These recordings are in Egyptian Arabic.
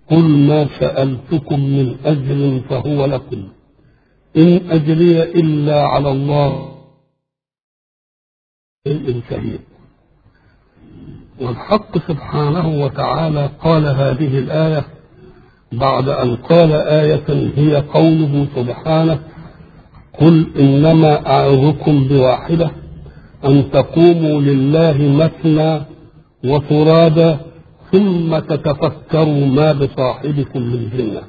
قل ما سألتكم من أجر فهو لكم إن أجري إلا على الله الكريم والحق سبحانه وتعالى قال هذه الآية بعد أن قال آية هي قوله سبحانه قل إنما أعظكم بواحدة أن تقوموا لله مثنى وفرادى ثم تتفكروا ما بصاحبكم من جنة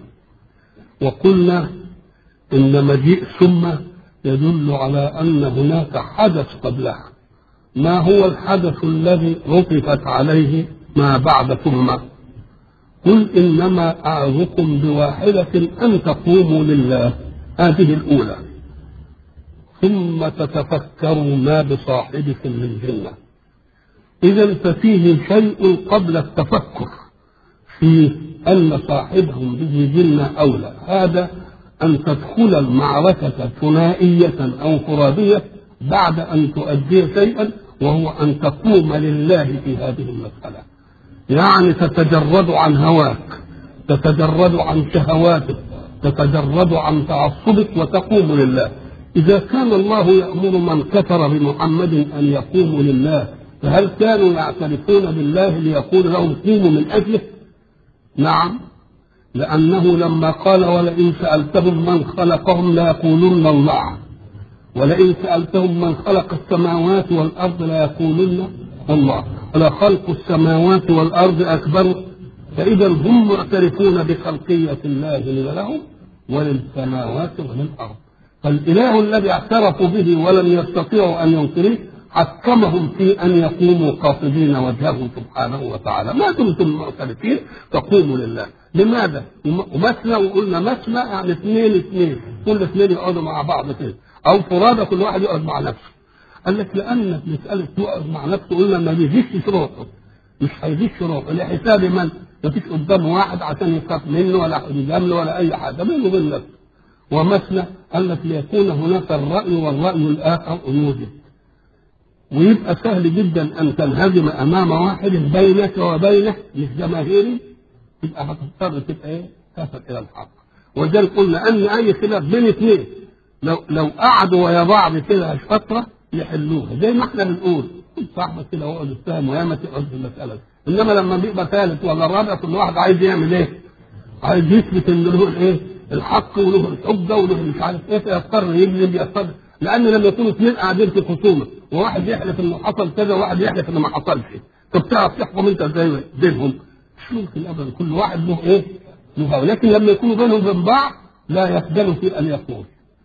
وقلنا إن مجيء ثم يدل على أن هناك حدث قبلها ما هو الحدث الذي رفقت عليه ما بعد ثم قل إنما أعظكم بواحدة أن تقوموا لله هذه الأولى ثم تتفكروا ما بصاحبكم من جنة إذا ففيه شيء قبل التفكر في أن صاحبهم به جنة أو لا هذا أن تدخل المعركة ثنائية أو فرادية بعد أن تؤدي شيئا وهو أن تقوم لله في هذه المسألة يعني تتجرد عن هواك تتجرد عن شهواتك تتجرد عن تعصبك وتقوم لله إذا كان الله يأمر من كفر بمحمد أن يقوموا لله فهل كانوا يعترفون بالله ليقول لهم قوموا من أجله نعم لأنه لما قال ولئن سألتهم من خلقهم ليقولن الله ولئن سألتهم من خلق السماوات والأرض ليقولن الله ولخلق السماوات والأرض أكبر فإذا هم معترفون بخلقية الله لهم وللسماوات وللأرض فالإله الذي اعترفوا به ولم يستطيعوا أن ينكروه حكمهم في أن يقوموا قاصدين وجهه سبحانه وتعالى ما دمتم معترفين فقوموا لله لماذا؟ ومثنى وقلنا مثنى يعني اثنين اثنين كل اثنين يقعدوا مع بعض كده أو فرادى كل واحد يقعد مع نفسه قال لك لأن مسألة يقعد مع نفسه قلنا ما بيجيش روحه مش هيجيش روحه لحساب من؟ ما فيش قدامه واحد عشان يخاف منه ولا يجامله ولا أي حاجة بينه وبين نفسه ومثنى قال لك ليكون هناك الرأي والرأي الآخر يوجد ويبقى سهل جدا أن تنهزم أمام واحد بينك وبينه مش جماهيري يبقى هتضطر تبقى إيه؟ تفت إلى الحق ولذلك قلنا أن أي خلاف بين اثنين لو لو قعدوا ويا بعض كده فترة يحلوها زي ما احنا بنقول صاحبك كده هو يتهم وياما تقعد في المسألة إنما لما بيبقى ثالث ولا رابع كل واحد عايز يعمل إيه؟ عايز يثبت إن له الإيه؟ الحق وله الحجة وله مش عارف إيه فيضطر يكذب يضطر لأن لما يكونوا اثنين قاعدين في خصومة وواحد يحلف إنه حصل كذا وواحد يحلف إنه ما حصلش طب تعرف تحكم أنت إزاي بينهم؟ مش ممكن أبدا كل واحد له إيه؟ له لكن لما يكونوا بينهم وبين بعض لا يخجل في أن يقول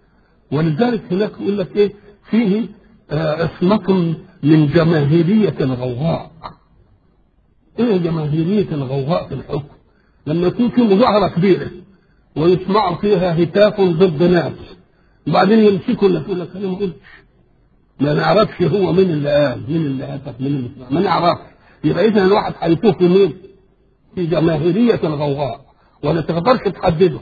ولذلك هناك يقول لك ايه فيه عصمة من جماهيرية الغوغاء ايه جماهيرية الغوغاء في الحكم لما يكون في مظاهرة كبيرة ويسمع فيها هتاف ضد ناس وبعدين يمسكوا اللي يقول لك انا ما قلتش ما نعرفش هو مين اللي قال مين اللي هتف مين اللي سمع ما نعرفش يبقى اذا الواحد هيتوه في مين؟ في جماهيرية الغوغاء ولا تقدرش تحدده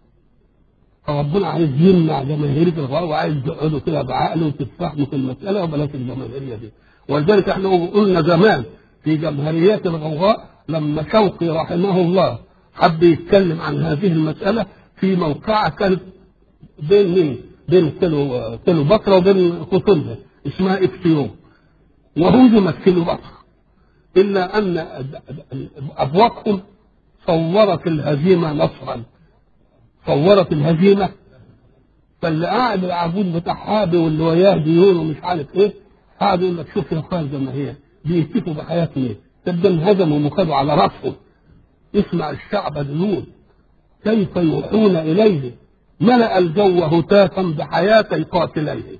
فربنا عايز يمنع جماهيرية الغواء وعايز يقعدوا كده بعقل وتتفاهموا في المسألة وبلاش الجماهيرية دي ولذلك احنا قلنا زمان في جماهيريات الغوغاء لما شوقي رحمه الله حب يتكلم عن هذه المسألة في موقعة كانت بين مين؟ بين تلو تلو بصرة وبين خصومها اسمها اكسيوم وهزمت تلو بصرة إلا أن أبواقهم صورت الهزيمة نصرا صورت الهزيمة فاللي قاعد العبود بتاع حابي واللي وياه ديون ومش عارف ايه قاعد يقول لك شوف يا اخوان زي ما هي بيهتفوا بحياتهم ايه تبدا انهزموا وخدوا على راسهم اسمع الشعب ديون كيف يوحون اليه ملأ الجو هتافا بحياتي قاتليه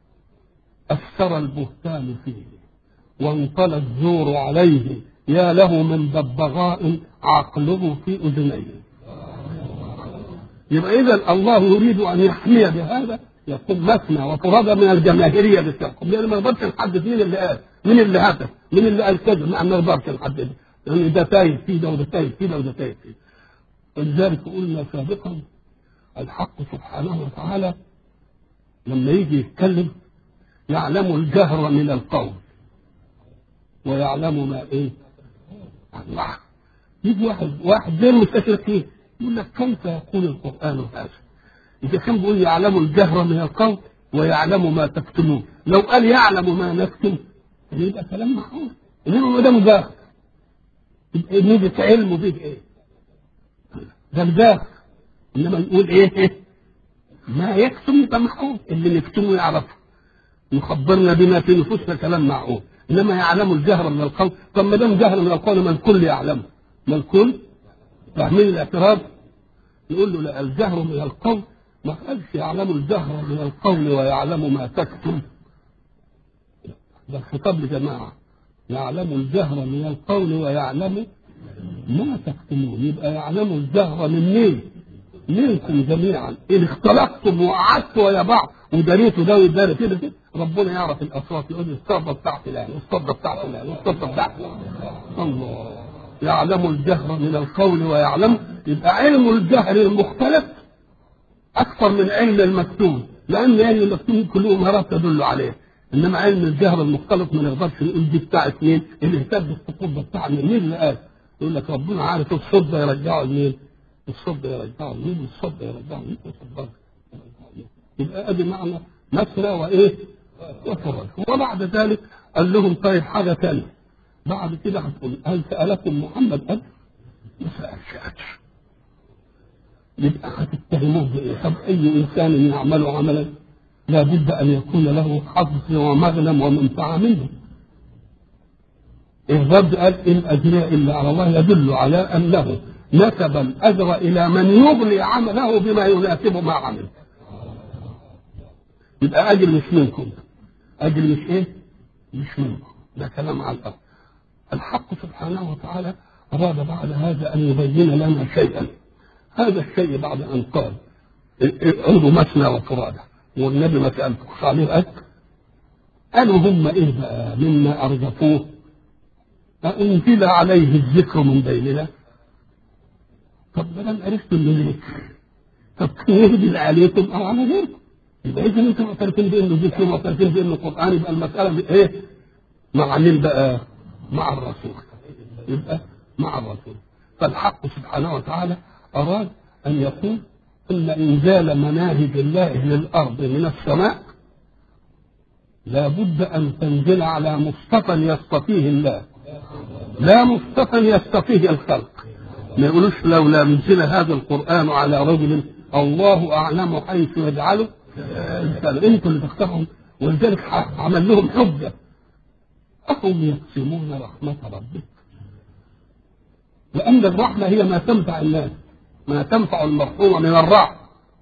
أثر البهتان فيه وانطلى الزور عليه يا له من ببغاء عقله في أذنيه يبقى إذا الله يريد أن يحمي بهذا يقول مثنى وفرادى من الجماهيرية بالتحكم لأن ما نقدرش نحدد مين اللي قال مين اللي هتف مين اللي قال كذا ما نقدرش نحدد لأن ده تايه في ده وده تايه في ده وده تايه في ولذلك قلنا سابقا الحق سبحانه وتعالى لما يجي يتكلم يعلم الجهر من القول ويعلم ما ايه الله يجي واحد واحد زي المستشرقين يقول لك كيف يقول القرآن هذا؟ إذا كان بيقول يعلم الجهر من القول ويعلم ما تكتمون لو قال يعلم ما نكتم يبقى كلام معقول إنما ده مجاهر يبقى نيجي علمه به إيه؟ ده مجاهر إنما يقول إيه؟ ما يكتم يبقى معقول اللي نكتمه يعرفه يخبرنا بما في نفوسنا كلام معقول انما يعلم الجهر من القول طب ما دام جهر من القول ما الكل يعلمه ما الكل فاهمين الاعتراض يقول له لا الجهر من القول ما قالش يعلم الجهر من القول ويعلم ما تكتم ده الخطاب لجماعة يعلم الجهر من القول ويعلم ما تكتمون يبقى يعلم الجهر من مين؟ منكم جميعا ان اختلفتم وقعدتوا ويا بعض وداريتوا ده ويداري كده كده ربنا يعرف الاصوات يقول الصدى بتاعت فلان والصدى بتاعت فلان والصدى بتاعت الله يعلم الجهر من القول ويعلم يبقى علم الجهر المختلف اكثر من علم المكتوم لان علم المكتوم كله مرات تدل عليه انما علم الجهر المختلط ما نقدرش نقول دي بتاعت مين اللي اهتز السقوط ده بتاع مين مين اللي قال يقول لك ربنا عارف الصوت ده يرجعه لمين الصد يرجعه لمين الصد يرجعه لمين الصد يبقى ادي معنى نسرة وايه وفرج وبعد ذلك قال لهم طيب حاجه ثانيه بعد كده هتقول هل سالكم محمد اجر؟ ما سالش اجر يبقى هتتهموه بايه؟ طب اي انسان يعمل عملا لابد ان يكون له حظ ومغنم ومنفعه منه الرب قال ان اجري الا على الله يدل على انه نسب الاجر الى من يغني عمله بما يناسب ما عمل يبقى اجر مش منكم اجر مش ايه مش منكم ده كلام على الارض الحق سبحانه وتعالى اراد بعد هذا ان يبين لنا شيئا هذا الشيء بعد ان قال عنده مثنى وفرادى والنبي ما سالتكش عليه اجر قالوا هم ايه بقى مما ارجفوه أأنزل عليه الذكر من بيننا طب ما دام عرفتوا انه ذكر طب يهدي عليكم او على غيركم يبقى اذا انتم معترفين بانه ذكر ومعترفين بانه قران يبقى المساله ايه؟ مع مين بقى؟ مع الرسول يبقى مع الرسول فالحق سبحانه وتعالى اراد ان يقول ان انزال مناهج الله للارض من السماء لابد ان تنزل على مصطفى يصطفيه الله لا مصطفى يصطفيه الخلق ما يقولوش لولا نزل هذا القرآن على رجل الله أعلم حيث يجعله انتوا اللي تختارهم ولذلك عمل لهم حجة أهم يقسمون رحمة ربك لأن الرحمة هي ما تنفع الناس ما تنفع المرحوم من الرحمة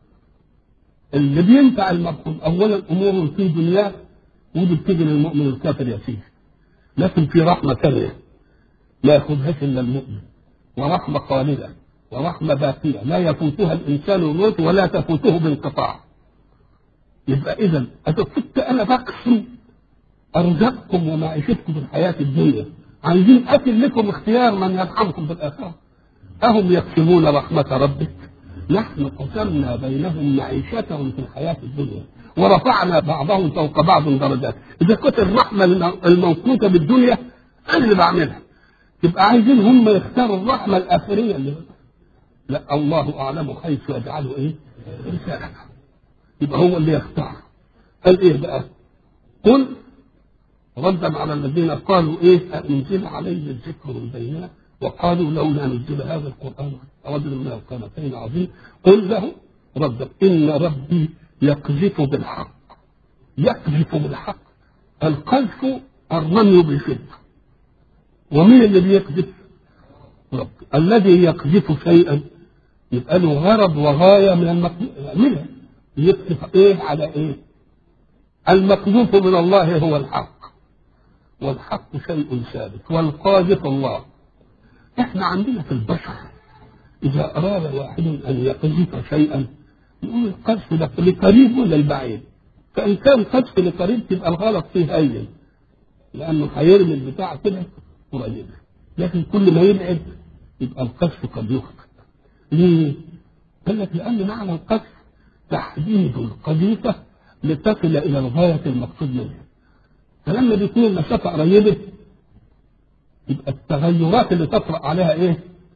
اللي بينفع المرحوم أولا أمور في دنياه ودي بتيجي للمؤمن الكافر يسير لكن في رحمة ثانية لا ياخذهاش إلا المؤمن ورحمة خالدة ورحمة باقية لا يفوتها الإنسان الموت ولا تفوته بانقطاع يبقى إذا كنت أنا بقسم أرزقكم ومعيشتكم في الحياة الدنيا عايزين أكل لكم اختيار من يرحمكم في الآخرة أهم يقسمون رحمة ربك نحن قسمنا بينهم معيشتهم في الحياة الدنيا ورفعنا بعضهم فوق بعض درجات إذا كنت الرحمة الموقوتة بالدنيا أنا اللي بعملها يبقى عايزين هم يختاروا الرحمة الآخرية اللي لا الله أعلم حيث يجعله إيه رسالة يبقى هو اللي يختار قال إيه بقى قل ردا على الذين قالوا إيه أنزل عليه الذكر من بيننا وقالوا لولا نزل هذا القرآن رجل من القامتين عظيم قل له ردا إن ربي يقذف بالحق يقذف بالحق القذف الرمي بالشدة ومين اللي بيقذف؟ رب الذي يقذف شيئا يبقى له غرض وغايه من المقذوف منها يقذف ايه على ايه؟ المقذوف من الله هو الحق والحق شيء ثابت والقاذف الله احنا عندنا في البشر اذا اراد واحد ان يقذف شيئا يقول القذف ده لقريب ولا البعيد؟ فان كان قذف لقريب تبقى الغلط فيه هين لانه هيرمي البتاع كده قريب لكن كل ما يبعد يبقى القذف قد يخطئ ليه؟ قال لك لأن معنى القذف تحديد القذيفة لتصل إلى الغاية المقصود منها فلما بيكون المسافة قريبة يبقى التغيرات اللي تطرأ عليها إيه؟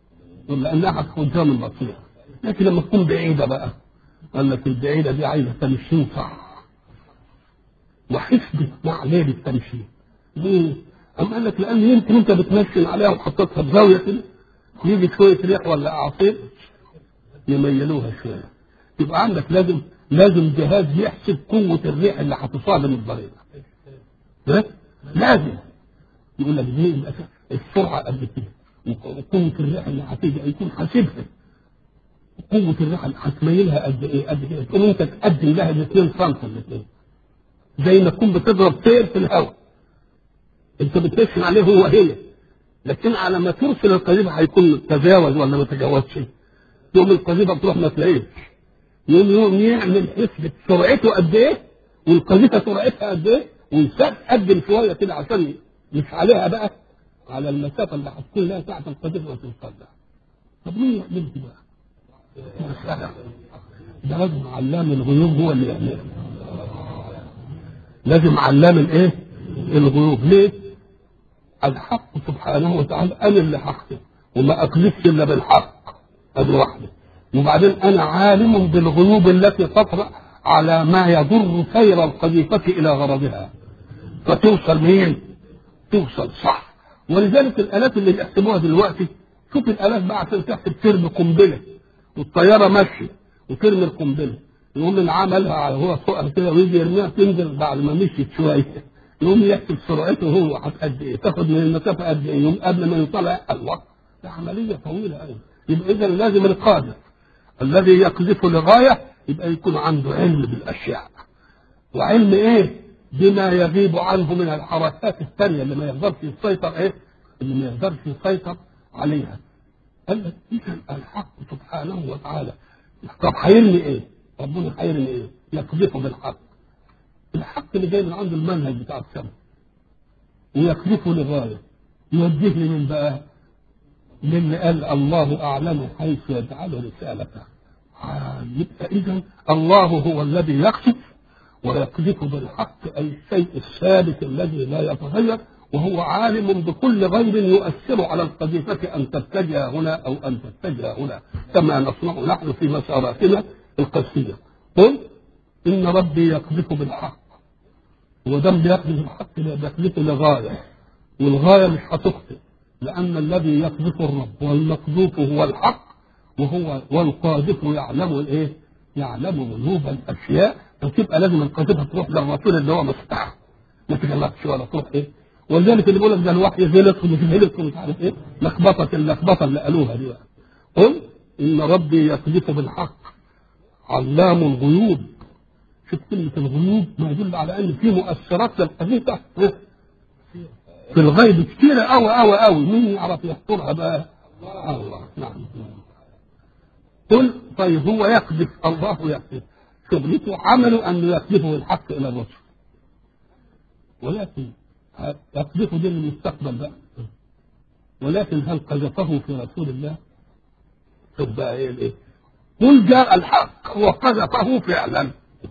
لانها قدام البصير لكن لما تكون بعيده بقى قال لك البعيده دي عايزه تمشين صح وحسبة مع ليل التمشين ليه؟ أم قال لك لأن يمكن أنت بتمشي عليها وحطيتها بزاوية كده يجي شوية ريح ولا أعاصير يميلوها شوية يبقى عندك لازم لازم جهاز يحسب قوة الريح اللي هتصادم الضريبة ها؟ لازم يقول لك دي السرعة قد كده وقوة الريح اللي هتيجي يكون حاسبها قوة الريح اللي هتميلها قد ايه قد كده تقوم انت تقدم لها ب 2 سم الاثنين زي ما تكون بتضرب طير في الهواء انت بترسم عليه هو هي لكن على ما ترسل القذيفه هيكون تجاوز ولا ما تجاوزش يوم القذيفه بتروح ما تلاقيش يوم يوم يعمل حسبة سرعته قد ايه والقذيفه سرعتها قد ايه ويقدم شويه كده عشان مش عليها بقى على المسافه اللي هتكون لها ساعه القذيفه وتوصل لها طب مين يعمل دي بقى؟ مسألة ده لازم علام الغيوب هو اللي يعملها لازم علام الايه؟ الغيوب ليه؟ الحق سبحانه وتعالى انا اللي هحكم وما اكذبش الا بالحق ادي واحده وبعدين انا عالم بالغيوب التي تطرا على ما يضر سير القذيفه الى غرضها فتوصل مين؟ توصل صح ولذلك الالات اللي بيحسبوها دلوقتي شوف الالات بقى عشان تحسب ترمي قنبله والطياره ماشيه وترمي القنبله يقوم اللي عملها على هو فوقها كده ويجي يرميها تنزل بعد ما مشيت شويه يقوم يحسب سرعته هو قد ايه تاخد من المسافه قد ايه يوم قبل ما يطلع الله ده عمليه طويله قوي يبقى اذا لازم القادر الذي يقذف لغايه يبقى يكون عنده علم بالاشياء وعلم ايه بما يغيب عنه من الحركات الثانيه اللي ما يقدرش يسيطر ايه اللي ما يقدرش يسيطر عليها قال لك اذا الحق سبحانه وتعالى طب هيرمي ايه؟ ربنا هيرمي ايه؟ يقذفه بالحق الحق اللي جاي من عند المنهج بتاع السماء ويقذفه لغايه يوجه لي من بقى للي قال الله اعلم حيث يجعل رسالته آه يبقى اذا الله هو الذي يقذف ويقذف بالحق اي الشيء الثابت الذي لا يتغير وهو عالم بكل غيب يؤثر على القذيفة أن تتجه هنا أو أن تتجه هنا كما نصنع نحن في مساراتنا القسية قل إن ربي يقذف بالحق ودم بيقذف بالحق بيقذف لغاية والغاية مش هتخطئ لأن الذي يقذف الرب والمقذوف هو الحق وهو والقاذف يعلم الايه؟ يعلم غيوب الاشياء فتبقى لازم القاذفه تروح للرسول اللي هو مستحق ما تجلطش ولا تروح ايه؟ ولذلك اللي بيقول لك ده الوحي غلط ومش غلط ومش عارف ايه لخبطه اللخبطه اللي قالوها دي بقى قل ان ربي يقذف بالحق علام الغيوب شوف كلمة الغيوب ما يدل على ان في مؤثرات للقذيفة في الغيب كتيرة قوي قوي قوي مين يعرف يحصرها بقى؟ الله نعم قل طيب هو يقذف الله يقذف شغلته عمله انه يقذفه الحق الى الرسل ولكن يقذفه دي للمستقبل بقى ولكن هل قذفه في رسول الله؟ شوف بقى ايه الايه؟ قل جاء الحق وقذفه فعلا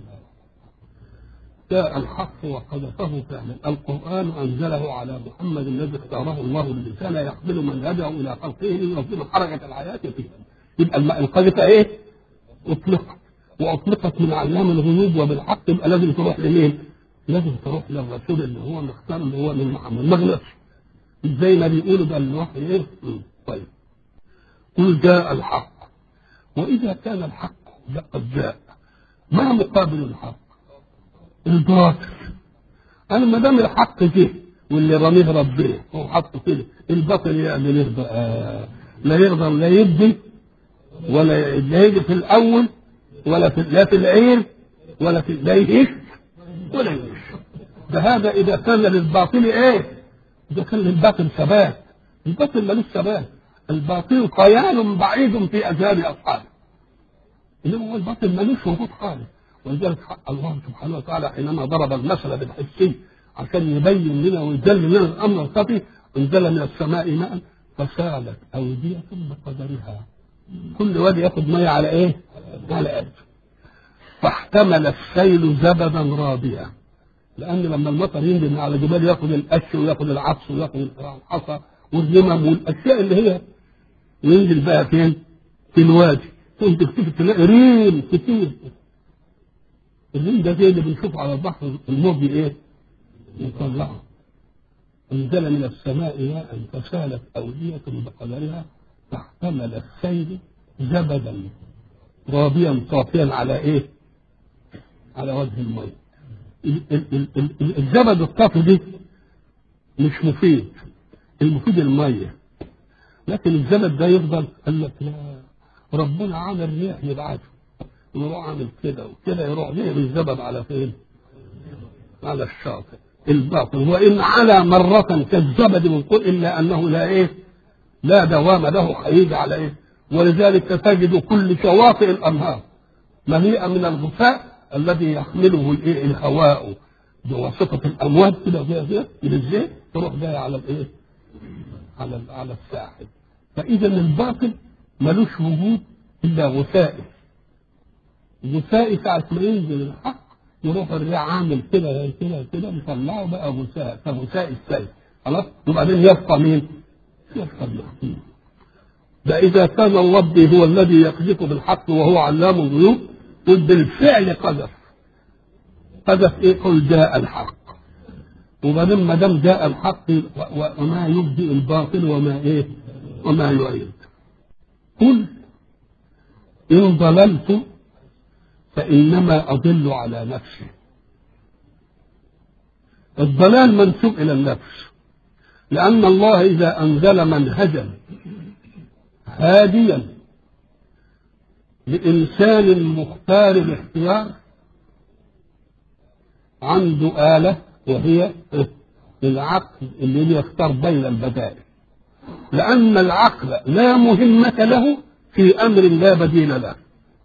جاء الحق وقذفه فعلا القرآن أنزله على محمد الذي اختاره الله للإنسان يقبل منهجه إلى خلقه لينظم حركة الحياة فيه يبقى القذفة إيه؟ أطلقت وأطلقت من علام الغيوب وبالحق يبقى لازم تروح لمين؟ لازم تروح للرسول اللي هو مختار اللي هو من محمد ما غلطش زي ما بيقولوا ده الوحي ايه؟ طيب قل جاء الحق واذا كان الحق قد جاء ما مقابل الحق؟ الباطل انا ما دام الحق جه واللي رميه ربنا هو حطه كده الباطل يعمل ايه بقى؟ لا يقدر لا يدي ولا لا يجي في الاول ولا في لا في العين ولا في لا يهش ولا يهش ده هذا اذا كان للباطل ايه؟ اذا كان للباطل ثبات الباطل ملوش ثبات الباطل خيال بعيد في اذهان اصحابه انما هو الباطل ملوش وجود خالص ولذلك الله سبحانه وتعالى حينما ضرب المثل بالحسي عشان يبين لنا ويدل لنا الامر الخفي انزل من السماء ماء فسالت اوديه بقدرها كل وادي ياخد ميه على ايه؟ على قد فاحتمل السيل زبدا رابيا لان لما المطر ينزل من على الجبال ياخد القش وياخد العطس وياخد الحصى والذمم والاشياء اللي هي وينزل بقى فين؟ في الوادي تقوم تكتشف تلاقي ريم كتير الريم ده زي اللي بنشوفه على البحر الموج ايه؟ يطلعه انزل من السماء ماء فسالت أودية بقدرها فاحتمل السيل زبدا رابيا طافيا على ايه؟ على وجه الماء ال- ال- ال- ال- الزبد الطافي دي مش مفيد المفيد الميه لكن الزبد ده يفضل قال لك لا ربنا عامل ريح يبعته يروح عامل كده وكده يروح ليه الزبد على فين؟ على الشاطئ الباطل وان على مرة كالزبد من قل الا انه لا ايه؟ لا دوام له هيجي على ايه؟ ولذلك تجد كل شواطئ الانهار مليئة من الغثاء الذي يحمله الايه؟ الهواء بواسطة الامواج كده فيها كده بالزيت تروح جاية على الايه؟ على على الساحل فاذا الباطل ملوش وجود الا غثائي غثائي ساعة ما ينزل الحق يروح الريح عامل كده كده كده مطلعه بقى غثاء كغثاء السيل خلاص وبعدين يبقى مين؟ يبقى المحكوم ده إذا كان الرب هو الذي يقذف بالحق وهو علام الغيوب قل بالفعل قذف قذف إيه؟ قل جاء الحق وبعدين ما دام جاء الحق و- و- وما يبدئ الباطل وما إيه؟ وما يعيد قل إن ضللت فإنما أضل على نفسي الضلال منسوب إلى النفس لأن الله إذا أنزل منهجا هاديا لإنسان مختار الاختيار عنده آلة وهي العقل اللي يختار بين البدائل لأن العقل لا مهمة له في أمر لا بديل له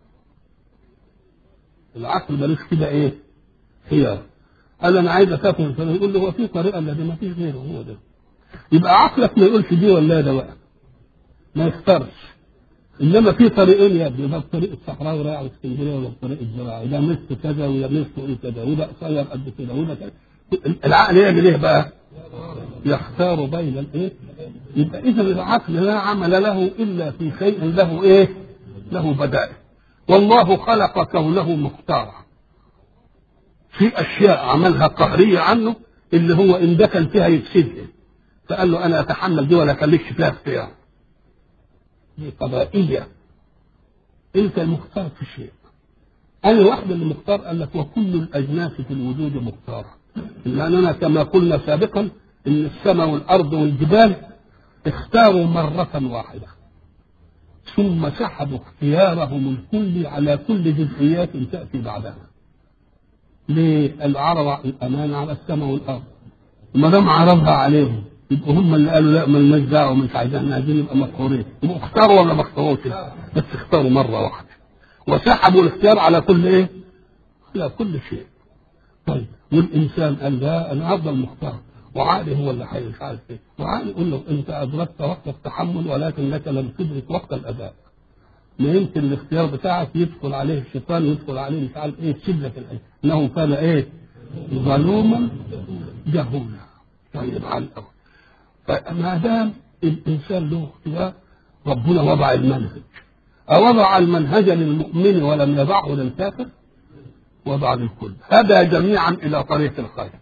العقل ملوش كده ايه خيار قال انا عايز اسافر فانا يقول له هو في طريقه الذي ما فيش غيره هو ده يبقى عقلك ما يقولش دي ولا ده بقى ما يختارش انما في طريقين يا ابني ده الطريق الصحراوي رايح اسكندريه ولا الطريق الزراعي ده مست كذا وده مست ايه كذا وده قصير قد كده وده كذا العقل يعمل ايه بقى؟ يختار بين الايه؟ يبقى اذا العقل لا عمل له الا في شيء له ايه؟ له بدائل والله خلق كونه مختارا في اشياء عملها قهريه عنه اللي هو ان دخل فيها يفسدها فقال له انا اتحمل دي ولا اخليكش فيها اختيار دي قضائيه انت المختار في الشيء انا واحد اللي مختار قال لك وكل الاجناس في الوجود مختاره لاننا كما قلنا سابقا ان السماء والارض والجبال اختاروا مره واحده ثم سحبوا اختيارهم الكلي على كل جزئيات تأتي بعدها ليه؟ العرض الأمانة على السماء والأرض ما دام عرضها عليهم يبقوا هم اللي قالوا لا مالناش دعوه ومش عايزين عايزين نبقى مقهورين يبقوا اختاروا ولا ما اختاروش بس اختاروا مره واحده وسحبوا الاختيار على كل ايه؟ على كل شيء طيب والانسان قال لا انا افضل مختار وعقلي هو اللي حي مش عارف ايه وعقلي يقول له انت ادركت وقت التحمل ولكنك لم تدرك وقت الاداء ما يمكن الاختيار بتاعك يدخل عليه الشيطان يدخل عليه مش عارف ايه تشد لك الايه انه كان ايه ظلوما جهولا طيب على الاول فما دام الانسان له اختيار ربنا وضع المنهج أوضع المنهج للمؤمن ولم يضعه للكافر وضع للكل هدى جميعا إلى طريق الخير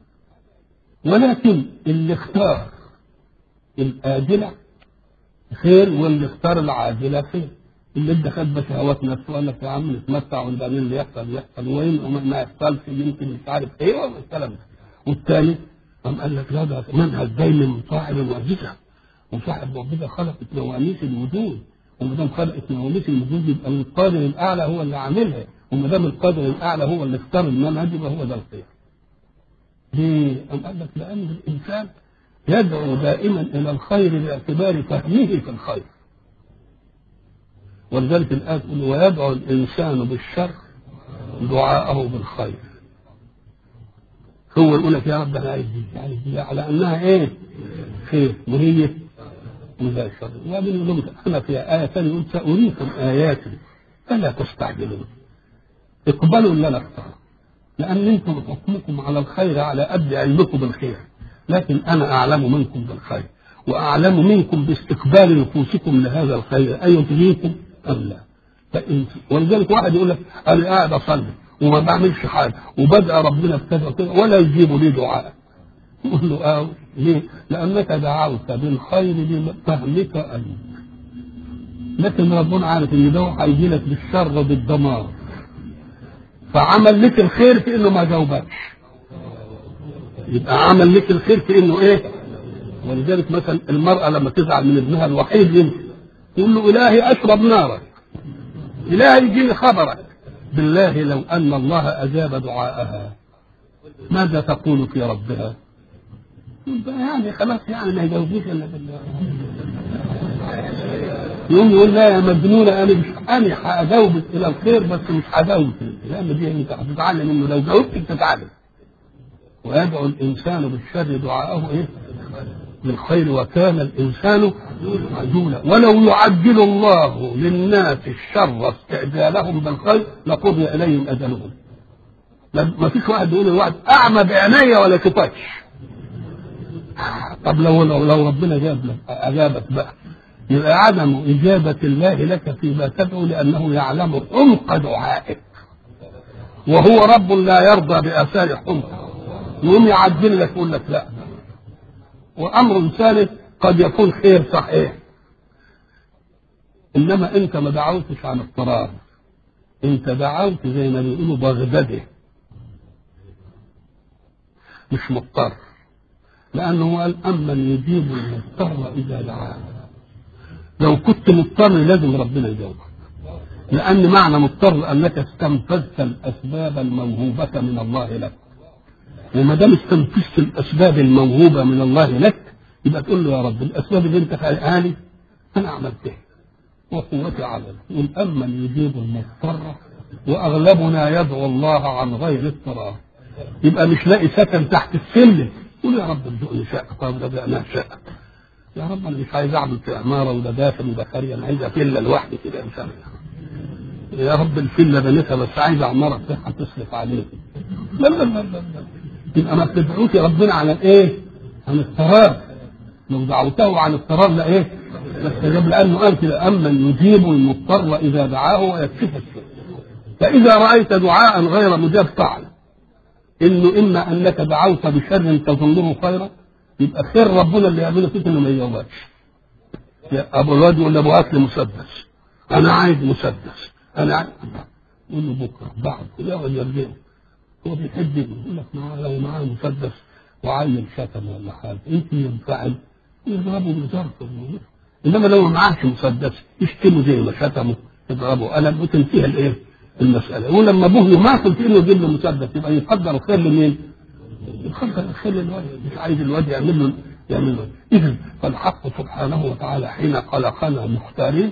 ولكن اللي اختار الآجلة خير واللي اختار العاجلة خير اللي ادى خد بشهوات نفسه قال لك يا عم نتمتع وبعدين اللي يحصل يحصل وين ما يحصلش يمكن مش عارف ايه والكلام ده والثاني قام قال لك لا ده منهج جاي من صاحب المعجزه وصاحب المعجزه خلقت نواميس الوجود وما دام خلقت نواميس الوجود يبقى القادر الاعلى هو اللي عاملها وما دام القادر الاعلى هو اللي اختار المنهج يبقى هو ده الخير. ليه؟ قام قال لك لان الانسان يدعو دائما الى الخير باعتبار فهمه في الخير. ولذلك الآية تقول ويدعو الإنسان بالشر دعاءه بالخير هو يقول لك يا رب أنا عايز دي عايز دي على أنها إيه؟ خير وهي ولا شر وبعدين يقول لهم أنا في آية ثانية يقول سأريكم آياتي فلا تستعجلون اقبلوا اللي أنا اختار لأن أنتم حكمكم على الخير على قد علمكم بالخير لكن أنا أعلم منكم بالخير واعلم منكم باستقبال نفوسكم لهذا الخير اي منكم ام لا فإن ولذلك واحد يقول لك انا قاعد اصلي وما بعملش حاجه وبدأ ربنا بكذا وكذا ولا يجيب لي دعاء يقول له اه ليه؟ لانك دعوت بالخير لفهمك انت لكن ربنا عارف ان ده هيجي لك بالشر وبالدمار فعمل لك الخير في انه ما جاوبكش يبقى عمل لك الخير في انه ايه ولذلك مثلا المرأة لما تزعل من ابنها الوحيد يمشي تقول له إلهي أشرب نارك إلهي يجيني خبرك بالله لو أن الله أجاب دعاءها ماذا تقول في ربها؟ يعني خلاص يعني ما يجاوبنيش إلا بالله يقوم يقول لا يا مجنونة أنا مش أنا هجاوبك إلى الخير بس مش هجاوبك لأن دي أنت هتتعلم إنه لو جاوبتك تتعلم ويدعو الإنسان بالشر دعاءه إيه؟ بالخير وكان الإنسان عجولا ولو يعجل الله للناس الشر استعجالهم بالخير لقضي إليهم أجلهم ما فيش واحد يقول الواحد أعمى بعيني ولا شفتش طب لو لو, لو ربنا جاب لك أجابك بقى يبقى عدم إجابة الله لك فيما تدعو لأنه يعلم عمق دعائك وهو رب لا يرضى بآثار حمق يقوم يعدل لك يقول لك لا وأمر ثالث قد يكون خير صحيح إنما أنت ما دعوتش عن اضطرار أنت دعوت زي ما بيقولوا بغدده مش مضطر لأنه قال أمن يجيب المضطر إذا دعاه لو كنت مضطر لازم ربنا يجاوبك لأن معنى مضطر أنك استنفذت الأسباب الموهوبة من الله لك وما دام استنفذت الأسباب الموهوبة من الله لك يبقى تقول له يا رب الأسباب اللي أنت خلقها لي أنا عملتها وقوتي عمل والأمن يجيب المضطر وأغلبنا يدعو الله عن غير اضطرار يبقى مش لاقي سكن تحت السلم قول يا رب ارزقني شقة طب ده بقى شقة يا رب انا مش عايز اعمل في عماره ولا داخل ولا خارج انا عايز فيلا لوحدي كده مش عارف يا رب الفيلا بنيتها بس عايز عماره بتاعها تصرف عليك لا لا لا لا يبقى ما بتدعوش ربنا على الايه؟ عن اضطرار لو دعوته عن اضطرار لا ايه؟ لاستجاب لانه قال كده امن يجيب المضطر اذا دعاه ويكشف السوء فاذا رايت دعاء غير مجاب فعل انه اما انك دعوت بشر تظنه خيرا يبقى خير ربنا اللي يعمله فيك انه ما يجاوبكش يا ابو الواد يقول له هات لي مسدس انا عايز مسدس انا عايز يقول له بكره بعد يا يرجع هو بيحب يقول لك معاه لو معاه مسدس وعين شتم ولا حاجه انت ينفعل يضربه بظرف انما لو ما معاهش مسدس يشتمه زي ما شتمه يضربه انا وتنتهي الايه؟ المساله ولما ابوه ما قلت انه يجيب له مسدس يبقى يقدر الخير لمين؟ يقدر الخير للواد مش عايز الواد يعمل له يعمل له اذا فالحق سبحانه وتعالى حين خلقنا مختارين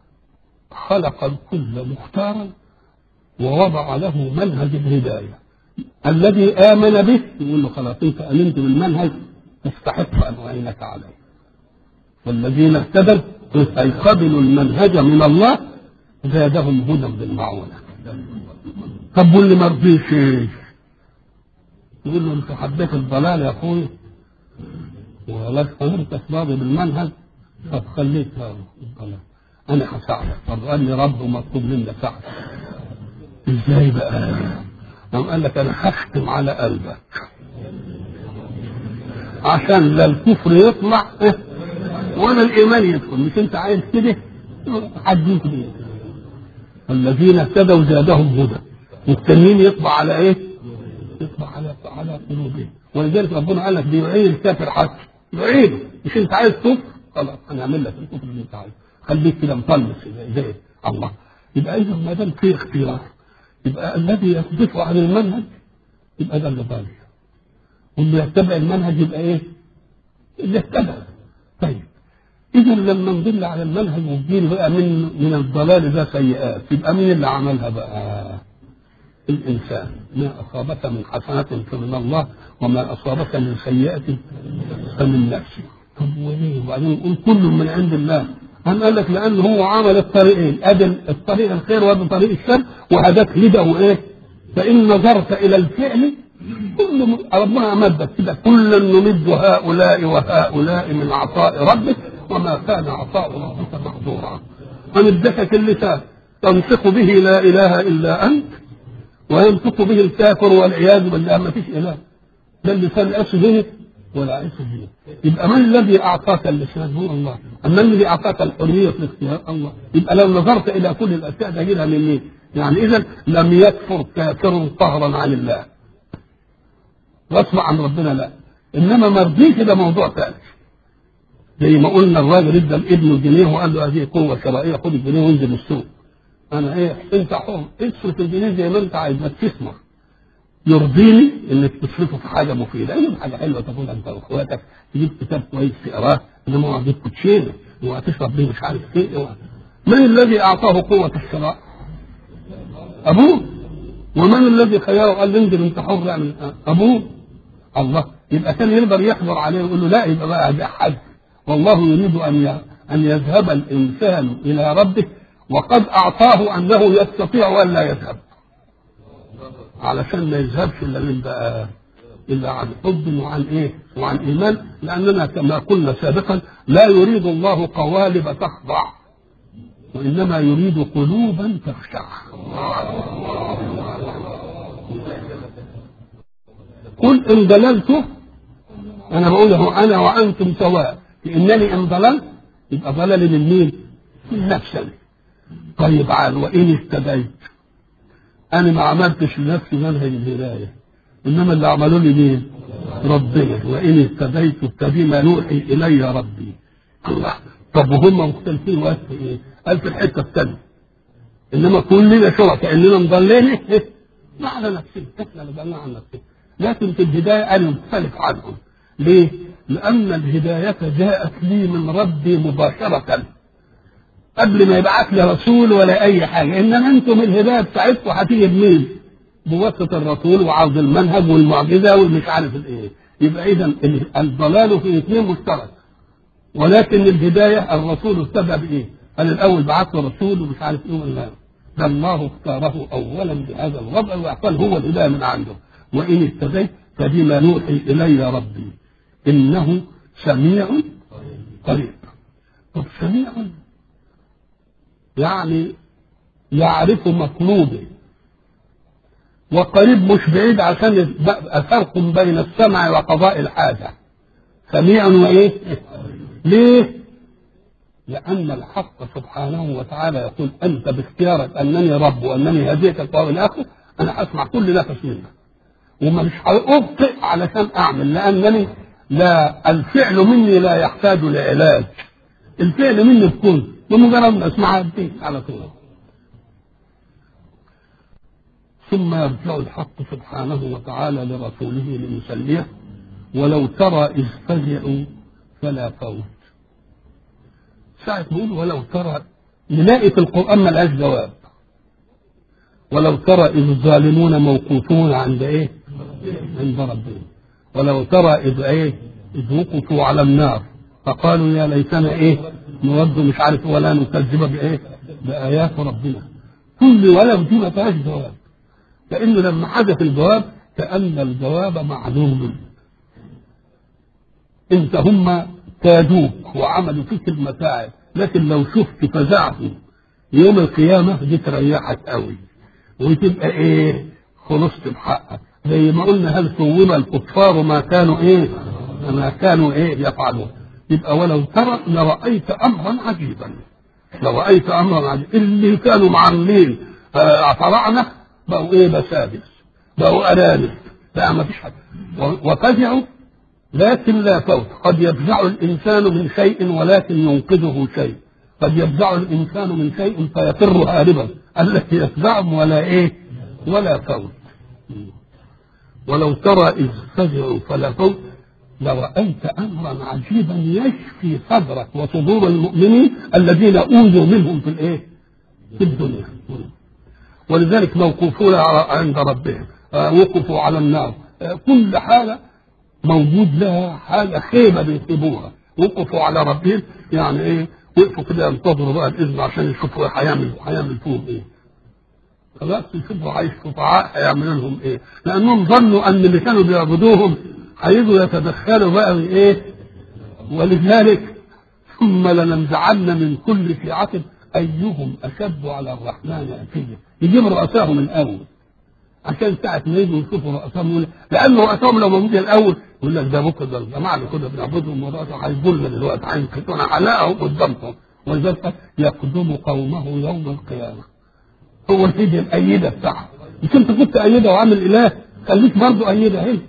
خلق الكل مختارا ووضع له منهج الهدايه الذي امن به يقول له خلاص انت امنت بالمنهج تستحق ان اعينك عليه والذين اهتدوا اي قبلوا المنهج من الله زادهم هدى بالمعونه طب واللي ما رضيش ايه؟ يقول له انت حبيت الضلال يا اخوي ولا استمرت راضي بالمنهج طب خليك الضلال انا هساعدك طب قال لي رب مطلوب مني اساعدك ازاي بقى؟ قام قال لك انا هختم على قلبك عشان لا الكفر يطلع اه ولا الايمان يدخل مش انت عايز كده حدين كده الذين اهتدوا زادهم هدى والتانيين يطبع على ايه؟ يطبع على على قلوبهم ولذلك ربنا قال لك بيعين الكافر حتى يعينه مش انت عايز كفر خلاص هنعمل لك الكفر اللي انت عايزه خليك كده مطلس زي الله يبقى اذا ما دام في اختيار يبقى الذي يصدف عن المنهج يبقى ده اللي ضال واللي يتبع المنهج يبقى ايه؟ اللي اتبع طيب اذا لما نضل على المنهج والدين بقى من من الضلال ده سيئات يبقى مين اللي عملها بقى؟ الانسان ما اصابك من حسنه فمن الله وما اصابك من سيئه فمن نفسك طب وليه وبعدين نقول كل من عند الله أم قال لك لأنه هو عمل الطريقين أدي الطريق الخير وأدي طريق الشر وهداك هدى وإيه؟ فإن نظرت إلى الفعل كل م- ربنا مدد كده كلا نمد هؤلاء وهؤلاء من عطاء ربك وما كان عطاء ربك محظورا أمدك اللسان تنطق به لا إله إلا أنت وينطق به الكافر والعياذ بالله ما فيش إله ده اللسان لا به ولا عيش به يبقى من الذي أعطاك اللسان هو الله أما الذي أعطاك الحرية في الاختيار الله يبقى لو نظرت إلى كل الأشياء تجدها من مين يعني إذا لم يكفر كافر قهرا عن الله غصب عن ربنا لا انما مرضيك ده موضوع ثاني زي ما قلنا الراجل ادى لابنه الجنيه وقال له هذه قوه شرائيه خد الجنيه وانزل السوق انا ايه انت حر اصرف الجنيه زي ما انت عايز ما تستثمر يرضيني انك تصرفه في حاجه مفيده اي حاجه حلوه تاكلها انت واخواتك تجيب كتاب كويس تقراه انما هو هتجيب كوتشينه وهتشرب بيه مش عارف ايه من الذي اعطاه قوه الشراء؟ ابوه ومن الذي خيره قال له انزل انت حر اعمل ابوه الله يبقى كان يقدر يحضر عليه ويقول له لا يبقى بقى ده حد والله يريد ان ي- ان يذهب الانسان الى ربه وقد اعطاه انه يستطيع ان لا يذهب علشان ما يذهبش الا من بقى الا عن حب وعن ايه؟ وعن ايمان لاننا كما قلنا سابقا لا يريد الله قوالب تخضع وانما يريد قلوبا تخشع قل ان ضللت انا بقول له انا وانتم سواء لانني ان ضللت يبقى ضللي من مين؟ من نفسي طيب عال وان اهتديت انا ما عملتش لنفسي منهج الهدايه انما اللي عملوا لي مين؟ ربنا وان اهتديت فبما يوحي الي ربي الله طب وهم مختلفين وقت في ايه؟ قال في الحته الثانيه انما كلنا شركاء اننا مضلين ما على نفسنا احنا اللي ضلنا عن نفسنا لكن في الهدايه انا مختلف عنهم ليه؟ لان الهدايه جاءت لي من ربي مباشره قبل ما يبعث لي رسول ولا اي حاجه انما انتم الهدايه بتاعتكم هتيجي بمين؟ بواسطه الرسول وعرض المنهج والمعجزه والمش عارف الايه يبقى اذا الضلال في اثنين مشترك ولكن الهدايه الرسول ابتدى بايه؟ قال الاول بعث له رسول ومش عارف ايه ولا ده الله اختاره اولا بهذا الوضع واعطاه هو الهدايه من عنده وان اهتديت فبما نوحي الي ربي انه سميع قريب طب سميع يعني يعرف مطلوبه وقريب مش بعيد عشان يبقى فرق بين السمع وقضاء الحاجة سميع وإيه؟ ليه؟ لأن الحق سبحانه وتعالى يقول أنت باختيارك أنني رب وأنني هديتك وإلى آخره أنا أسمع كل نفس منك وما مش هأبطئ علشان أعمل لأنني لا الفعل مني لا يحتاج لعلاج الفعل مني بكون بمجرد ما اسمعها بديك على طول ثم يرجع الحق سبحانه وتعالى لرسوله ليسليه ولو ترى إذ فزعوا فلا فوت ساعة نقول ولو ترى نلاقي في القرآن ملهاش جواب ولو ترى إذ الظالمون موقوفون عند إيه؟ عند ربهم ولو ترى إذ إيه؟ إذ وقفوا على النار فقالوا يا ليتنا إيه؟ نرد مش عارف ولا نكذب بإيه؟ بآيات ربنا كل ولو دي ما فيهاش جواب لأنه لما حدث الجواب كأن الجواب معلوم انت هم كادوك وعملوا فيك المتاعب لكن لو شفت فزعهم يوم القيامة دي تريحك قوي وتبقى ايه خلصت بحقك زي ما قلنا هل ثوب الكفار ما كانوا ايه ما كانوا ايه يفعلون يبقى ولو ترى لرأيت أمرا عجيبا لرأيت أمرا عجيبا اللي كانوا معاملين آه فرعنا بقوا ايه بسادس بقوا أرانب لا ما فيش حاجة وفزعوا لكن لا فوت قد يفزع الإنسان من شيء ولكن ينقذه شيء قد يفزع الإنسان من شيء فيفر هاربا التي يفزعهم ولا إيه ولا فوت ولو ترى إذ فزعوا فلا فوت لرأيت أمرا عجيبا يشفي صدرك وصدور المؤمنين الذين أوذوا منهم في الإيه في الدنيا ولذلك موقوفون عند ربهم وقفوا على النار كل حالة موجود لها حاجة خيبة بيكتبوها وقفوا على ربهم يعني ايه وقفوا كده ينتظروا بقى الإذن عشان يشوفوا هيعمل هيعمل فيهم ايه خلاص يشوفوا عايش شفعاء هيعملوا لهم ايه لانهم ظنوا ان اللي كانوا بيعبدوهم هيجوا يتدخلوا بقى في ايه ولذلك ثم لننزعن من كل شيعة ايهم اشد على الرحمن عتيا يجيب رؤساهم الاول عشان ساعة ما يجوا يشوفوا رؤساهم يقول لأن رؤساهم لو موجود الأول يقول لك ده بكرة ده الجماعة اللي كنا بنعبدهم ورؤساهم هيقولنا دلوقتي هينكتونا علاءهم قدامهم ولذلك يقدم قومه يوم القيامة هو الفدية الأيدة بتاعه مش أنت كنت أيدة وعامل إله خليك برضه أيدة هنا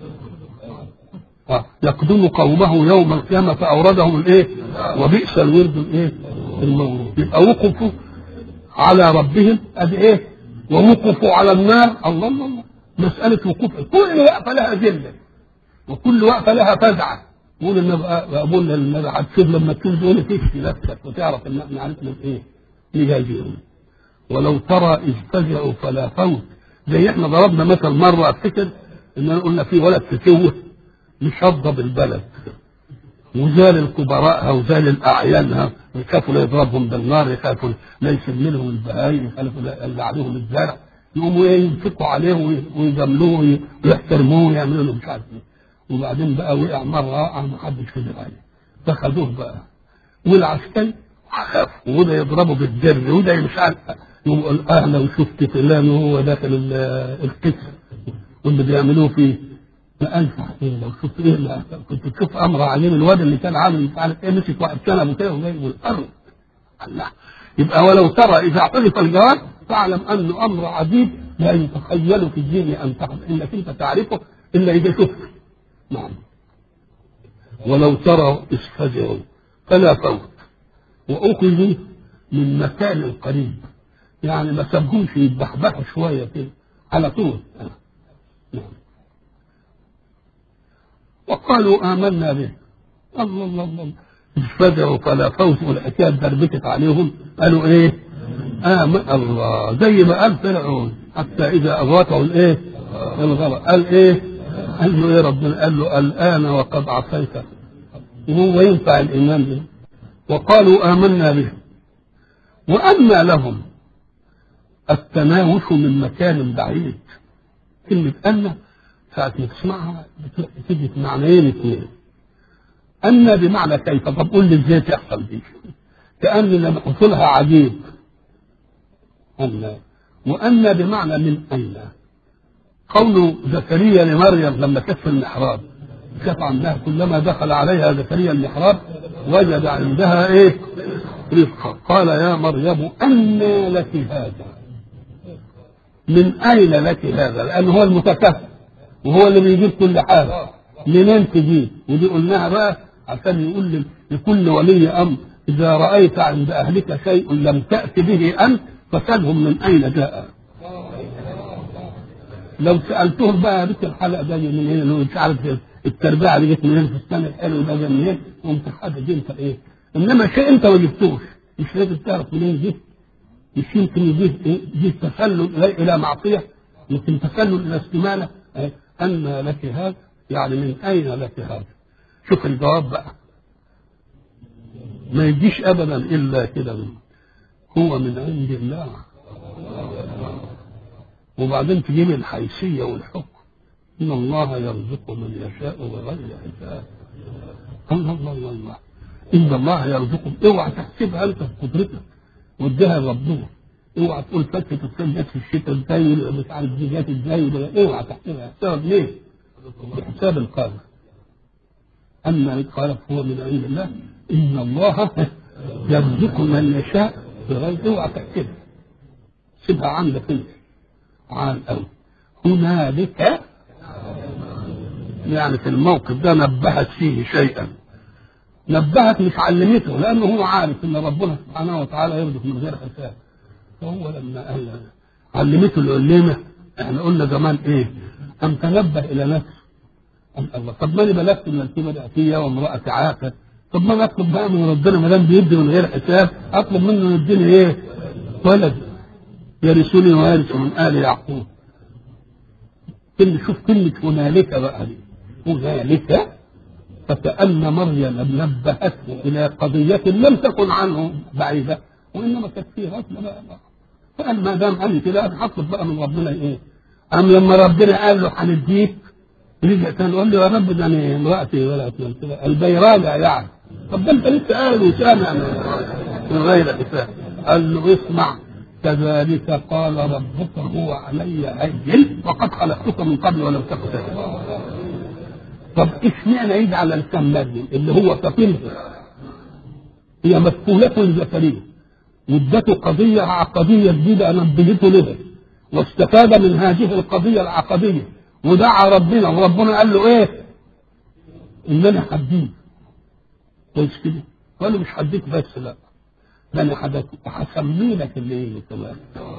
آه. يقدم قومه يوم القيامة فأوردهم الإيه؟ وبئس الورد الإيه؟ المورود يبقى وقفوا على ربهم أدي إيه؟ ووقفوا على النار الله الله الله مسألة وقوف كل وقفة لها ذلة وكل وقفة لها فزعة يقول النبي أقول للنبي هتشوف لما تشوف دول تشفي نفسك وتعرف إن احنا عرفنا إيه؟ لجاجئون ولو ترى إذ فزعوا فلا فوت زي احنا ضربنا مثل مرة أفتكر إن قلنا في ولد تسوه مشضب البلد وزال الكبراءها وزال الأعيانها يخافوا لا يضربهم بالنار يخافوا لا يسلم لهم البهايم يخافوا لا يقلع عليهم الزرع يقوموا ايه يمسكوا عليه ويجاملوه ويحترموه ويعملوا له مش عارف ايه وبعدين بقى وقع مرة وقع ما حدش قدر عليه فخدوه بقى والعسكري خاف وده يضربه بالدر وده مش عارف يقول اهلا وشفت فلان وهو داخل القسم واللي بيعملوه فيه ما انفع ايه لو شفت ايه لا كنت تشوف امر عظيم الواد اللي كان عامل مش عارف ايه مسك واحد كلمه كده وجايبه الارض الله يبقى ولو ترى اذا اعترف الجواب فاعلم انه امر عجيب لا يتخيل في الدين ان تعلم انك انت تعرفه الا اذا شفت نعم ولو ترى اذ فزعوا فلا فوت واخذوا من مكان قريب يعني ما سابهمش يتبحبحوا شويه كده على طول نعم وقالوا آمنا به الله الله الله فزعوا فلا فوز والحكاية دربكت عليهم قالوا ايه آمن الله زي ما قال فرعون حتى إذا أغوته الايه الغرق قال ايه قال له ايه ربنا قال له الآن وقد عصيت وهو ينفع الإيمان به وقالوا آمنا به وأما لهم التناوش من مكان بعيد كلمة أن ساعة ما تسمعها تيجي معنيين اثنين أن بمعنى كيف طب قول لي ازاي تحصل دي كأن لما قلت لها عجيب أن وأن بمعنى من أين قول زكريا لمريم لما كانت في المحراب كانت عندها كلما دخل عليها زكريا المحراب وجد عندها ايه رزقا قال يا مريم أنى لك هذا من أين لك هذا لأنه هو المتكفل وهو اللي بيجيب كل حاجة منين تجيب ودي قلناها بقى عشان يقول لكل ولي أمر إذا رأيت عند أهلك شيء لم تأت به أنت فسألهم من أين جاء لو سألتهم بقى بك الحلقة ده منين مش عارف التربية دي جت منين في السنة الحلو ده جه منين قمت حاجة دي انت ايه انما شيء انت ما جبتوش مش لازم تعرف منين جه مش يمكن يجيه ايه يجيه تسلل الى معصية يمكن تسلل الى استمالة ايه أن لك هذا يعني من أين لك هذا شوف الجواب بقى ما يجيش أبدا إلا كده من هو من عند الله وبعدين تجيب الحيثية والحكم إن الله يرزق من يشاء بغير حساب الله الله الله الله إن الله يرزقهم اوعى تحسبها أنت في قدرتك واديها لربنا اوعى تقول فكة الصيف جت في الشتاء ازاي مش عارف دي جت ازاي اوعى تحسبها حساب ليه؟ بحساب القادر اما قال هو من عند الله ان الله يرزق من يشاء بغير اوعى تحسبها سيبها عندك انت عال قوي هنالك يعني في الموقف ده نبهت فيه شيئا نبهت مش علمته لانه هو عارف ان ربنا سبحانه وتعالى يرزق من غير حساب فهو لما قال علمته العلمة احنا قلنا زمان ايه أم تنبه إلى نفسه أم الله طب ما أنا بلغت من الكلمة الأتية وامرأة عاقل طب ما نطلب بقى من ربنا ما دام بيدي من غير حساب أطلب منه يديني إيه؟ ولد يرثني ويرث من آل يعقوب كلمة شوف كلمة هنالك بقى دي هنالك فكأن مريم نبهته إلى قضية لم تكن عنه بعيدة وإنما كانت فيه غفلة بقى فقال ما دام قال لي كده انا هطلب بقى من ربنا ايه؟ قام لما ربنا قال له هنديك رجع تاني قال له يا رب ده انا امرأتي ولا كده البيراجع يعني طب ده انت لسه قال وسامع من غير حساب قال له اسمع كذلك قال ربك هو علي هين وقد خلقتك من قبل ولم تك شيئا طب اشمعنى يجعل لسان مريم اللي هو سفينته هي مسؤولة زكريا وادته قضية عقدية جديدة نبهته لها واستفاد من هذه القضية العقدية ودعا ربنا وربنا قال له ايه؟ ان انا هديك كويس كده؟ قال له مش هديك بس لا ده انا هسمي لك الليل كمان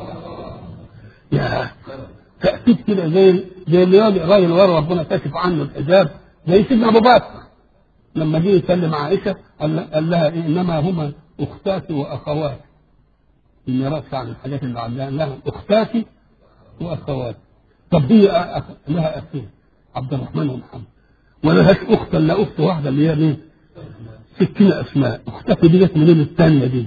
يا تأكيد كده زي زي اللي راجل ورا ربنا كشف عنه الحجاب زي سيدنا ابو بكر لما جه يكلم عائشه قال قال لها إيه انما هما اختاتي واخواتي الميراث عن الحاجات اللي عندها لها اختاتي واخواتي طب هي أخ... لها اخين عبد الرحمن ومحمد ولا لهاش اخت الا اخت واحده اللي هي مين؟ ستين اسماء اختاتي دي جت منين الثانيه دي؟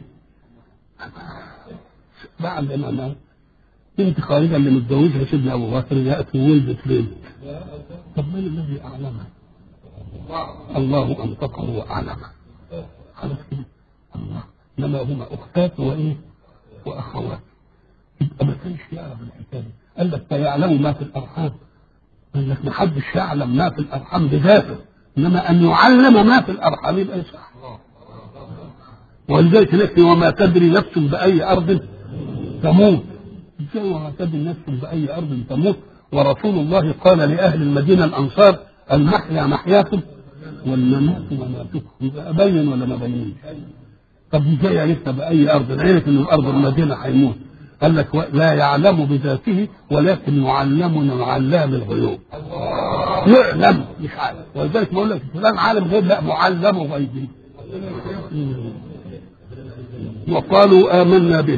بعد ما بنت خارجه اللي متجوزها سيدنا ابو بكر جاءت وولدت بنت طب من الذي اعلمها؟ الله انطقه واعلمه خلاص كده الله انما هما اختات وايه؟ واخوات يبقى ما كانش يعرف الحكايه دي قال لك فيعلم ما في الارحام قال لك ما حدش يعلم ما في الارحام بذاته انما ان يعلم ما في الارحام يبقى صح ولذلك نفسي وما تدري نفس باي ارض تموت ازاي وما تدري نفس باي ارض تموت ورسول الله قال لاهل المدينه الانصار المحيا محياكم والممات مماتكم يبقى ابين ولا ما بينش طب ازاي عرفت باي ارض عرف ان الارض المدينه هيموت قال لك لا يعلم بذاته ولكن يعلمنا معلم الغيوب يعلم مش عارف ولذلك بقول لك فلان عالم غيب لا معلم غيبي وقالوا آمنا به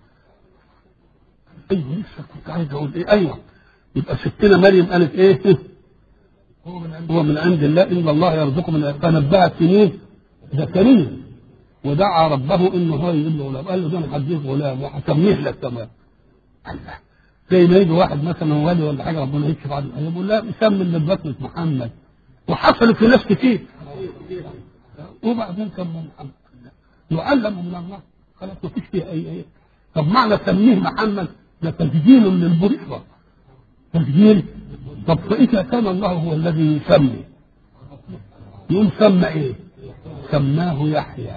ايوه لسه كنت عايز اقول ايه ايوه يبقى ستنا مريم قالت ايه هو من عند الله ان الله يرزق من فنبهت سنين زكريا ودعا ربه انه هو يجيب له غلام قال له ده انا هديك غلام وهسميه لك كمان الله زي ما يجي واحد مثلا ولي ولا حاجه ربنا يكشف عنه يقول لا سمي اللي ببطنة محمد وحصلت في ناس كتير وبعدين سمى محمد يعلم من الله خلاص ما فيش فيه اي اي طب معنى سميه محمد ده تسجيل للبشرى تسجيل طب فاذا كان الله هو الذي يسمي يقول سمى ايه؟ سماه يحيى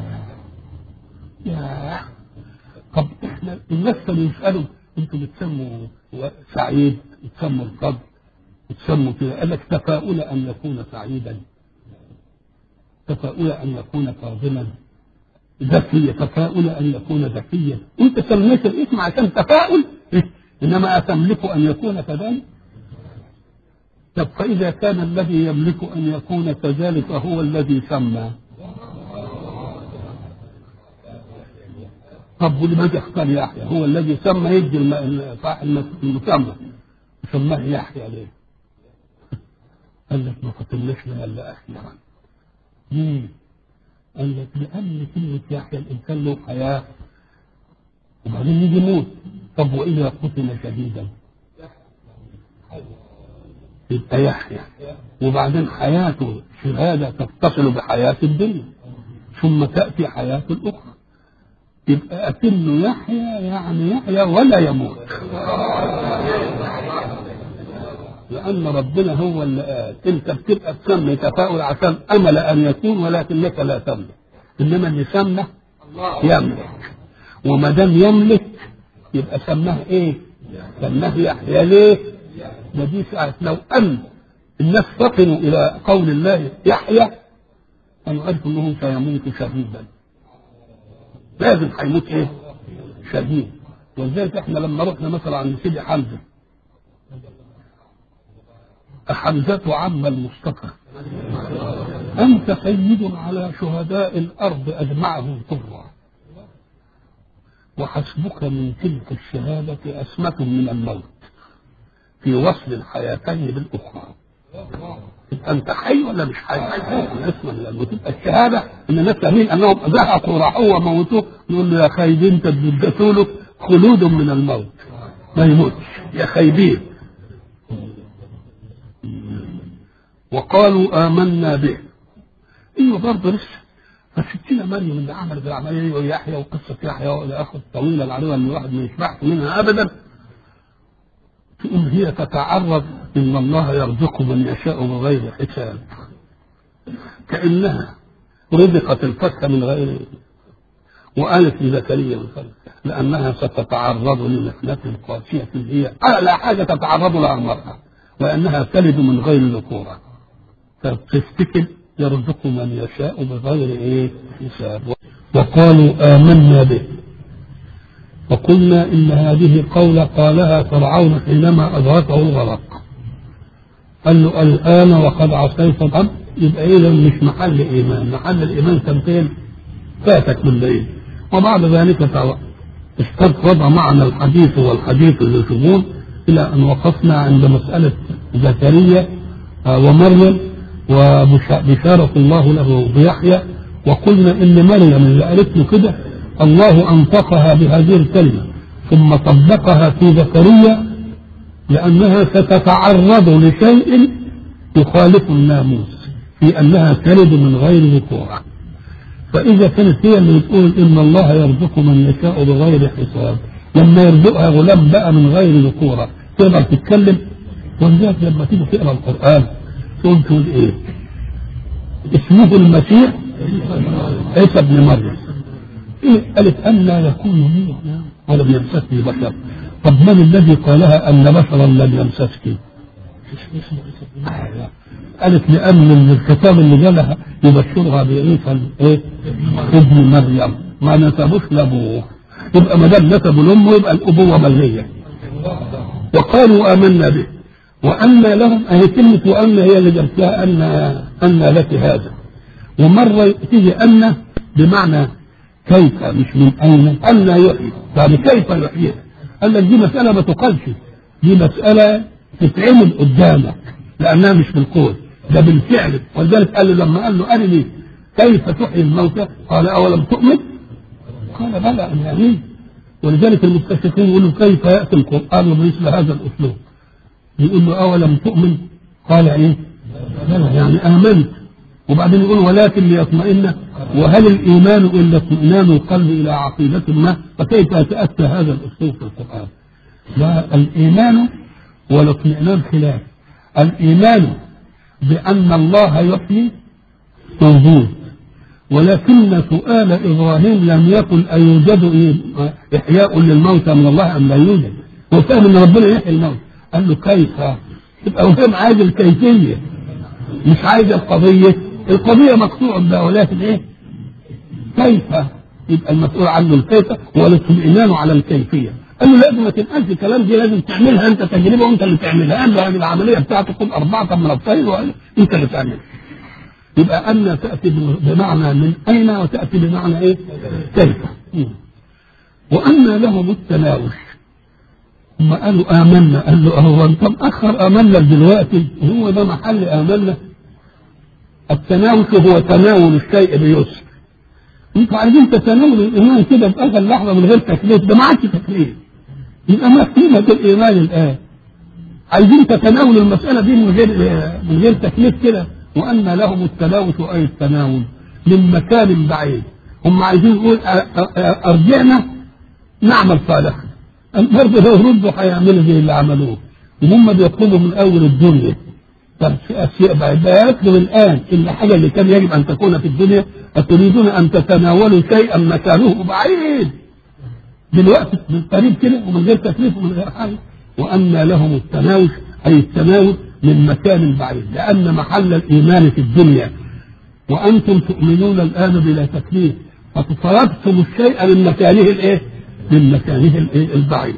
يا طب احنا الناس كانوا يسالوا انتوا بتسموا سعيد بتسموا القبر بتسموا كده قال لك تفاؤل ان يكون سعيدا تفاؤل ان يكون فاضلا ذكيا تفاؤل ان يكون ذكيا انت سميت الاسم عشان تفاؤل انما اتملك ان يكون كذلك طب فاذا كان الذي يملك ان يكون كذلك هو الذي سمى طب ولماذا اختار يحيى هو الذي سمى يدي المسمى سماه يحيى ليه قال لك ما قتلناش الا اخيرا ليه قال لك لان كلمه يحيى الانسان له حياه وبعدين يجي يموت طب واذا قتل شهيدا يبقى يحيى وبعدين حياته شهاده تتصل بحياه الدنيا ثم تاتي حياه الاخرى يبقى أكنه يحيى يعني يحيى ولا يموت لأن ربنا هو اللي قال أنت بتبقى تسمي تفاؤل عشان أمل أن يكون ولكنك لا تملك إنما اللي سمى يملك وما دام يملك يبقى سماه إيه؟ سماه يحيى ليه؟ ده دي ساعة لو أن الناس فطنوا إلى قول الله يحيى كانوا عرفوا أنهم سيموت شهيدا لازم هيموت ايه؟ شهيد ولذلك احنا لما رحنا مثلا عند سيدي حمزه حمزة عم المصطفى أنت سيد على شهداء الأرض أجمعهم طرا وحسبك من تلك الشهادة أسمة من الموت في وصل الحياتين بالأخرى تبقى أنت حي ولا مش حي؟ اسمه من الموت تبقى الشهادة إن الناس فاهمين أنهم ذهبوا وراحوا وموتوه نقول له يا خايب أنت اديته له خلود من الموت ما يموتش يا خايبين وقالوا آمنا به ايوه برضه لسه فستنا مريم اللي عملت العمليه ويحيى وقصه يحيى والى اخره الطويله العريضه اللي الواحد ما يشبعش منها ابدا تقوم هي تتعرض ان الله يرزق من يشاء بغير حساب كانها رزقت الفتح من غير وقالت لزكريا من قبل لانها ستتعرض لمحنه قاسيه هي اعلى حاجه تتعرض لها المراه وانها تلد من غير ذكوره فتفتكر يرزق من يشاء بغير ايه حساب وقالوا آمنا به وقلنا إن هذه قولة قالها فرعون حينما أدركه الغرق قال له الآن وقد عصيت قبل يبقى إذا مش محل إيمان محل الإيمان كان فين؟ فاتك من بعيد وبعد ذلك استفرد معنا الحديث والحديث للشمول إلى أن وقفنا عند مسألة زكريا ومريم وبشارة الله له بيحيى وقلنا ان مريم اللي قالت له كده الله انطقها بهذه الكلمه ثم طبقها في زكريا لانها ستتعرض لشيء يخالف الناموس في انها تلد من غير ذكوره فاذا كانت هي اللي بتقول ان الله يرزق من يشاء بغير حساب لما يرزقها غلام بقى من غير ذكوره تقدر تتكلم ولذلك لما تيجي تقرا القران تقول تقول ايه اسمه المسيح عيسى ابن مريم ايه قالت ان لا يكون لي ولم يمسسني بشر طب من الذي قالها ان بشرا لم يمسسك قالت لان الكتاب اللي جالها يبشرها بعيسى ايه ابن مريم ما نسبوش لابوه يبقى ما دام نسبوا لامه يبقى الابوه ملغيه وقالوا امنا به وأن لهم أهي كلمة وأن هي اللي جبت لها أن أن لك هذا ومرة تيجي أن بمعنى كيف مش من أين أن يحيي يعني كيف يحيي قال لك دي مسألة ما تقالش دي مسألة تتعمل قدامك لأنها مش بالقول ده بالفعل ولذلك قال له لما قال له أرني كيف تحيي الموتى قال أولم تؤمن قال بلى أنا أمين ولذلك المستشرقين يقولوا كيف يأتي القرآن بمثل هذا الأسلوب يقول له أولم تؤمن قال إيه بلى يعني آمنت وبعدين يقول ولكن ليطمئن وهل الإيمان إلا اطمئنان القلب إلى عقيدة ما فكيف يتأتى هذا الأسلوب في القرآن لا الإيمان والاطمئنان خلاف الإيمان بأن الله يحيي موجود ولكن سؤال إبراهيم لم يكن أيوجد إحياء للموتى من الله أم لا يوجد هو فاهم أن ربنا يحيي الموت قال له كيف يبقى هو فاهم عايز الكيفية مش عايز القضية القضية مقطوع بها ولكن ايه كيف يبقى المسؤول عنه الكيف والاطمئنان على الكيفية قال له لازم ما تنقلش الكلام دي لازم تعملها انت تجربة وانت اللي تعملها قال له هذه العملية بتاعتك كل أربعة من الطير وانت اللي تعملها يبقى أن تأتي بمعنى من أين وتأتي بمعنى إيه؟ كيف وأن لهم التناوش هم قالوا آمنا قال له هو أنت مأخر آمنا دلوقتي هو ده محل آمنا التناوش هو تناول الشيء بيسر انتوا عايزين تتناولوا الايمان كده في اخر لحظه من غير تكليف ده ما عادش تكليف يبقى ما قيمه الايمان الان عايزين تتناولوا المساله دي من غير من غير تكليف كده وان لهم التناوش اي التناول من مكان بعيد هم عايزين يقول ارجعنا نعمل صالحا برضه لو ردوا هيعملوا زي اللي عملوه وهم بيطلبوا من اول الدنيا طب في اشياء بعد ده يطلب الان الحاجه اللي كان يجب ان تكون في الدنيا اتريدون ان تتناولوا شيئا مكانه بعيد دلوقتي من قريب كده ومن غير تكليف ومن غير حاجه وان لهم التناول اي التناول من مكان بعيد لان محل الايمان في الدنيا وانتم تؤمنون الان بلا تكليف فطلبتم الشيء من مكانه الايه؟ من مكانه الايه؟ البعيد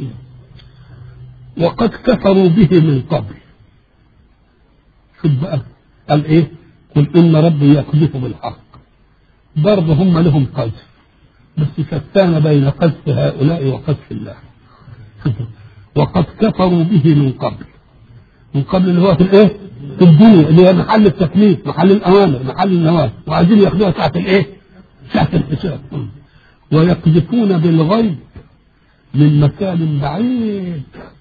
وقد كفروا به من قبل شوف بقى قال ايه قل ان ربي يقذف بالحق برضه هم لهم قذف بس شتان بين قذف هؤلاء وقذف الله وقد كفروا به من قبل من قبل اللي هو في الايه في الدنيا اللي هي محل التكليف محل الاوامر محل النواهي وعايزين ياخدوها ساعه الايه ساعه الحساب ويقذفون بالغيب من مكان بعيد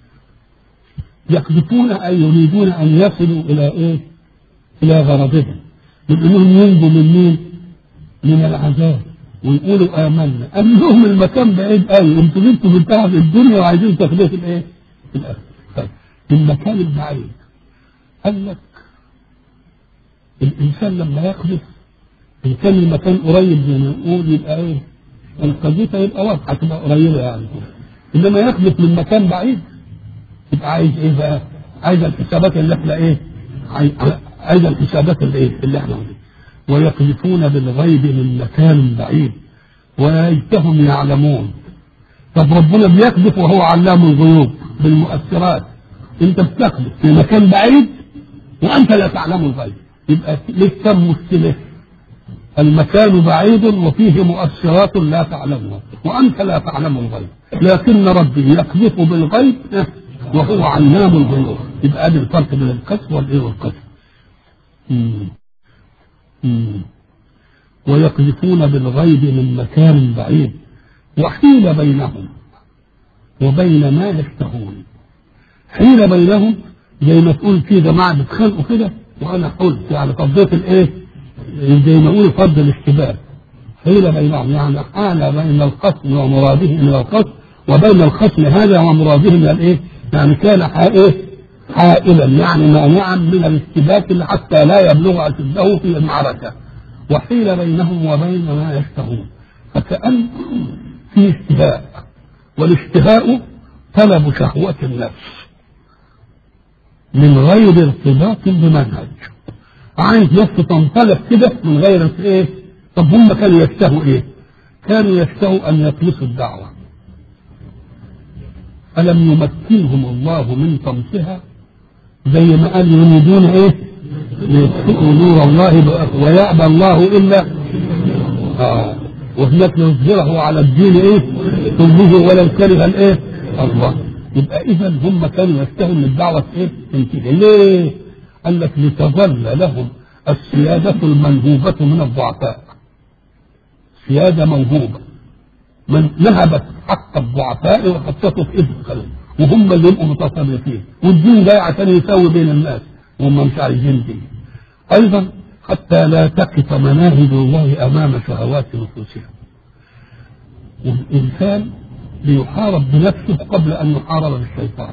يقذفون أي يريدون أن يصلوا إلى إيه؟ إلى غرضهم من أنهم ينجوا من مين؟ من العذاب ويقولوا آمنا قال لهم المكان بعيد قوي انتوا جبتوا منتهى في الدنيا وعايزين تاخدوه في الإيه؟ في الآخرة طيب المكان البعيد قال لك الإنسان لما يقذف إن كان المكان قريب زي ما نقول يبقى إيه؟ القذيفة يبقى واضحة تبقى قريبة يعني إنما يقذف من مكان بعيد يبقى عايز إيه بقى؟ عايز الحسابات اللي إحنا إيه؟ عايز, عايز الحسابات اللي إيه؟ اللي إحنا عايزين ويقذفون بالغيب من مكان بعيد وليتهم يعلمون طب ربنا بيقذف وهو علام الغيوب بالمؤثرات انت بتقذف في مكان بعيد وانت لا تعلم الغيب يبقى ليك كم مشكله المكان بعيد وفيه مؤثرات لا تعلمها وانت لا تعلم الغيب لكن ربي يقذف بالغيب وهو علام الغيوب يبقى ادي الفرق بين القذف والايه والقذف ويقذفون بالغيب من مكان بعيد وحيل بينهم وبين ما يشتهون حيل بينهم زي ما تقول في جماعه بيتخانقوا كده وانا قلت يعني قضيت الايه؟ زي ما يقولوا فض الاشتباه حيل بينهم يعني حال بين الخصم ومراده من الخصم وبين الخصم هذا ومراده من الايه؟ يعني كان ايه؟ حائلا يعني مانعا من الاشتباك حتى لا يبلغ اشده في المعركه وحيل بينهم وبين ما يشتهون فكأن في اشتهاء والاشتهاء طلب شهوة النفس من غير ارتباط بمنهج عايز نفسه تنطلق كده من غير ايه طب هم كانوا يشتهوا ايه كانوا يشتهوا ان يطلسوا الدعوة ألم يمكنهم الله من طمسها زي ما قال يريدون ايه ليطفئوا نور الله ويأبى الله إلا آه وهناك يظهره على الدين إيه كله ولو كره الإيه الله يبقى إذا هم كانوا يستهوا من الدعوة إيه تنتهي ليه؟ قال لك لتظل لهم السيادة المنهوبة من الضعفاء سيادة موهوبة من نهبت حق الضعفاء وحطته في إذن الخلق وهم اللي يبقوا متصرفين والدين جاي عشان يساوي بين الناس وهم مش عايزين دين ايضا حتى لا تقف مناهج الله امام شهوات نفوسهم والانسان ليحارب بنفسه قبل ان يحارب بالشيطان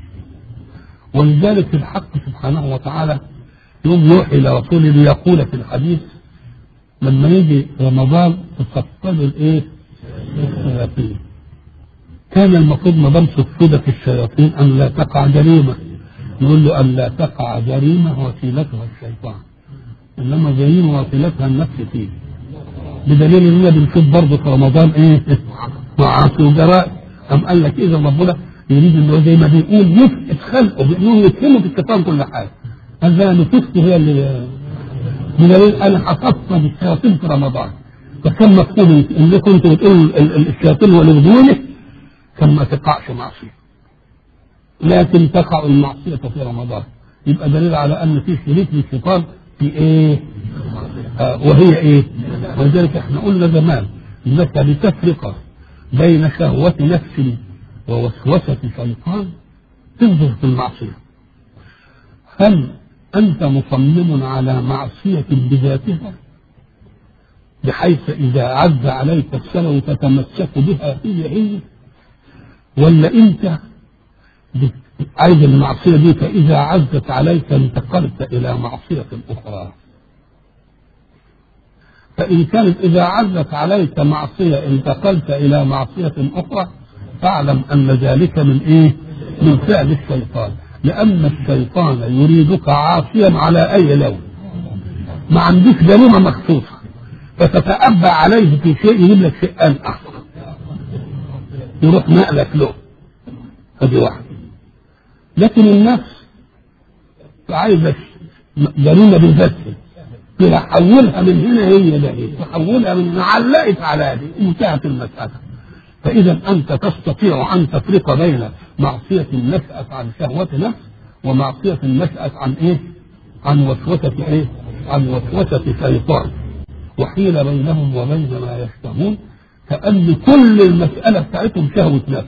ولذلك الحق سبحانه وتعالى يوم يوحي الى رسوله ليقول في الحديث لما يجي رمضان تفصلوا الايه؟ الشياطين كان المفروض ما دام صفدت الشياطين ان لا تقع جريمه يقول له ان لا تقع جريمه وسيلتها الشيطان انما جريمه وسيلتها النفس فيه بدليل اننا بنشوف برضه في رمضان ايه معاصي وجرائم ام قال لك اذا ربنا يريد انه زي ما بيقول يفقد خلقه بانهم يتهموا في الشيطان كل حاجه قال لا نفسته هي اللي بدليل انا حفظت بالشياطين في رمضان فكان مفهوم ان كنت بتقول الشياطين ولغدونه كان ما تقعش معصيه لكن تقع المعصية في رمضان يبقى دليل على أن في شريك للشيطان في إيه؟ آه وهي إيه؟ ولذلك إحنا قلنا زمان إنك لتفرق بين شهوة نفس ووسوسة شيطان تنظر في المعصية هل أنت مصمم على معصية بذاتها بحيث إذا عز عليك السنة تتمسك بها هي هي ولا أنت عايز المعصية دي فإذا عزت عليك انتقلت إلى معصية أخرى فإن كانت إذا عزت عليك معصية انتقلت إلى معصية أخرى فاعلم أن ذلك من إيه؟ من فعل الشيطان لأن الشيطان يريدك عاصيا على أي لون ما عندك جريمة مخصوصة فتتأبى عليه في شيء يجيب لك شيئان آخر يروح نقلك له هذه واحدة لكن النفس عايزة جريمة بالذات تحولها من هنا هي ده تحولها من هنا علقت على دي انتهت المسألة فإذا أنت تستطيع أن تفرق بين معصية نشأت عن شهوة نفس ومعصية نشأت عن إيه؟ عن وسوسة إيه؟ عن وسوسة شيطان وحيل بينهم وبين ما يشتهون كأن كل المسألة بتاعتهم شهوة نفس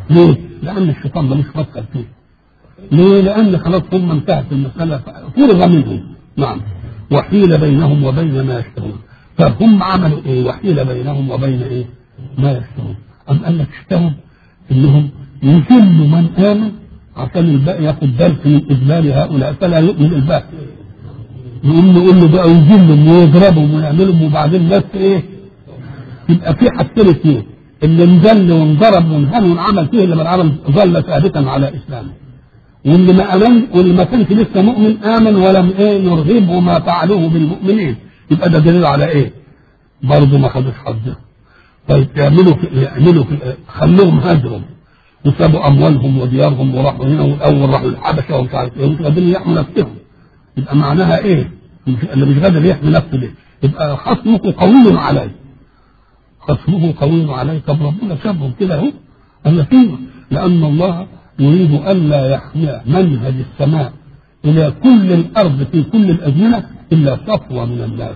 ليه؟ لأن الشيطان ملوش مدخل فيه ليه؟ لأن خلاص هم انتهت المسألة فرغ منهم نعم وحيل بينهم وبين ما يشتهون فهم عملوا ايه؟ وحيل بينهم وبين ايه؟ ما يشتهون أم قال لك اشتهوا انهم يذلوا من آمن عشان الباقي ياخد درس من إذلال هؤلاء فلا يؤمن الباقي يقوم يقول له بقى يذلهم ويضربهم ويعملهم وبعدين بس ايه؟ يبقى في حاجتين اثنين اللي انذل وانضرب وانهان وانعمل فيه اللي من عمل ظل ثابتا على اسلامه واللي ما امن واللي ما كانش لسه مؤمن امن ولم ايه يرهبه ما فعلوه بالمؤمنين يبقى ده دليل على ايه؟ برضه ما خدوش حظهم طيب يعملوا في يعملوا في خلوهم هاجرهم وسابوا اموالهم وديارهم وراحوا هنا والاول راحوا الحبشه ومش عارف ايه ومش قادرين يحموا نفسهم يبقى معناها ايه؟ اللي مش قادر يحمي نفسه ليه؟ يبقى خصمه قوي عليه خصمه قوي عليه طب ربنا سابهم كده اهو قال لك ايوه لان الله يريد الا يحمي منهج السماء الى كل الارض في كل الازمنه الا صفوه من الناس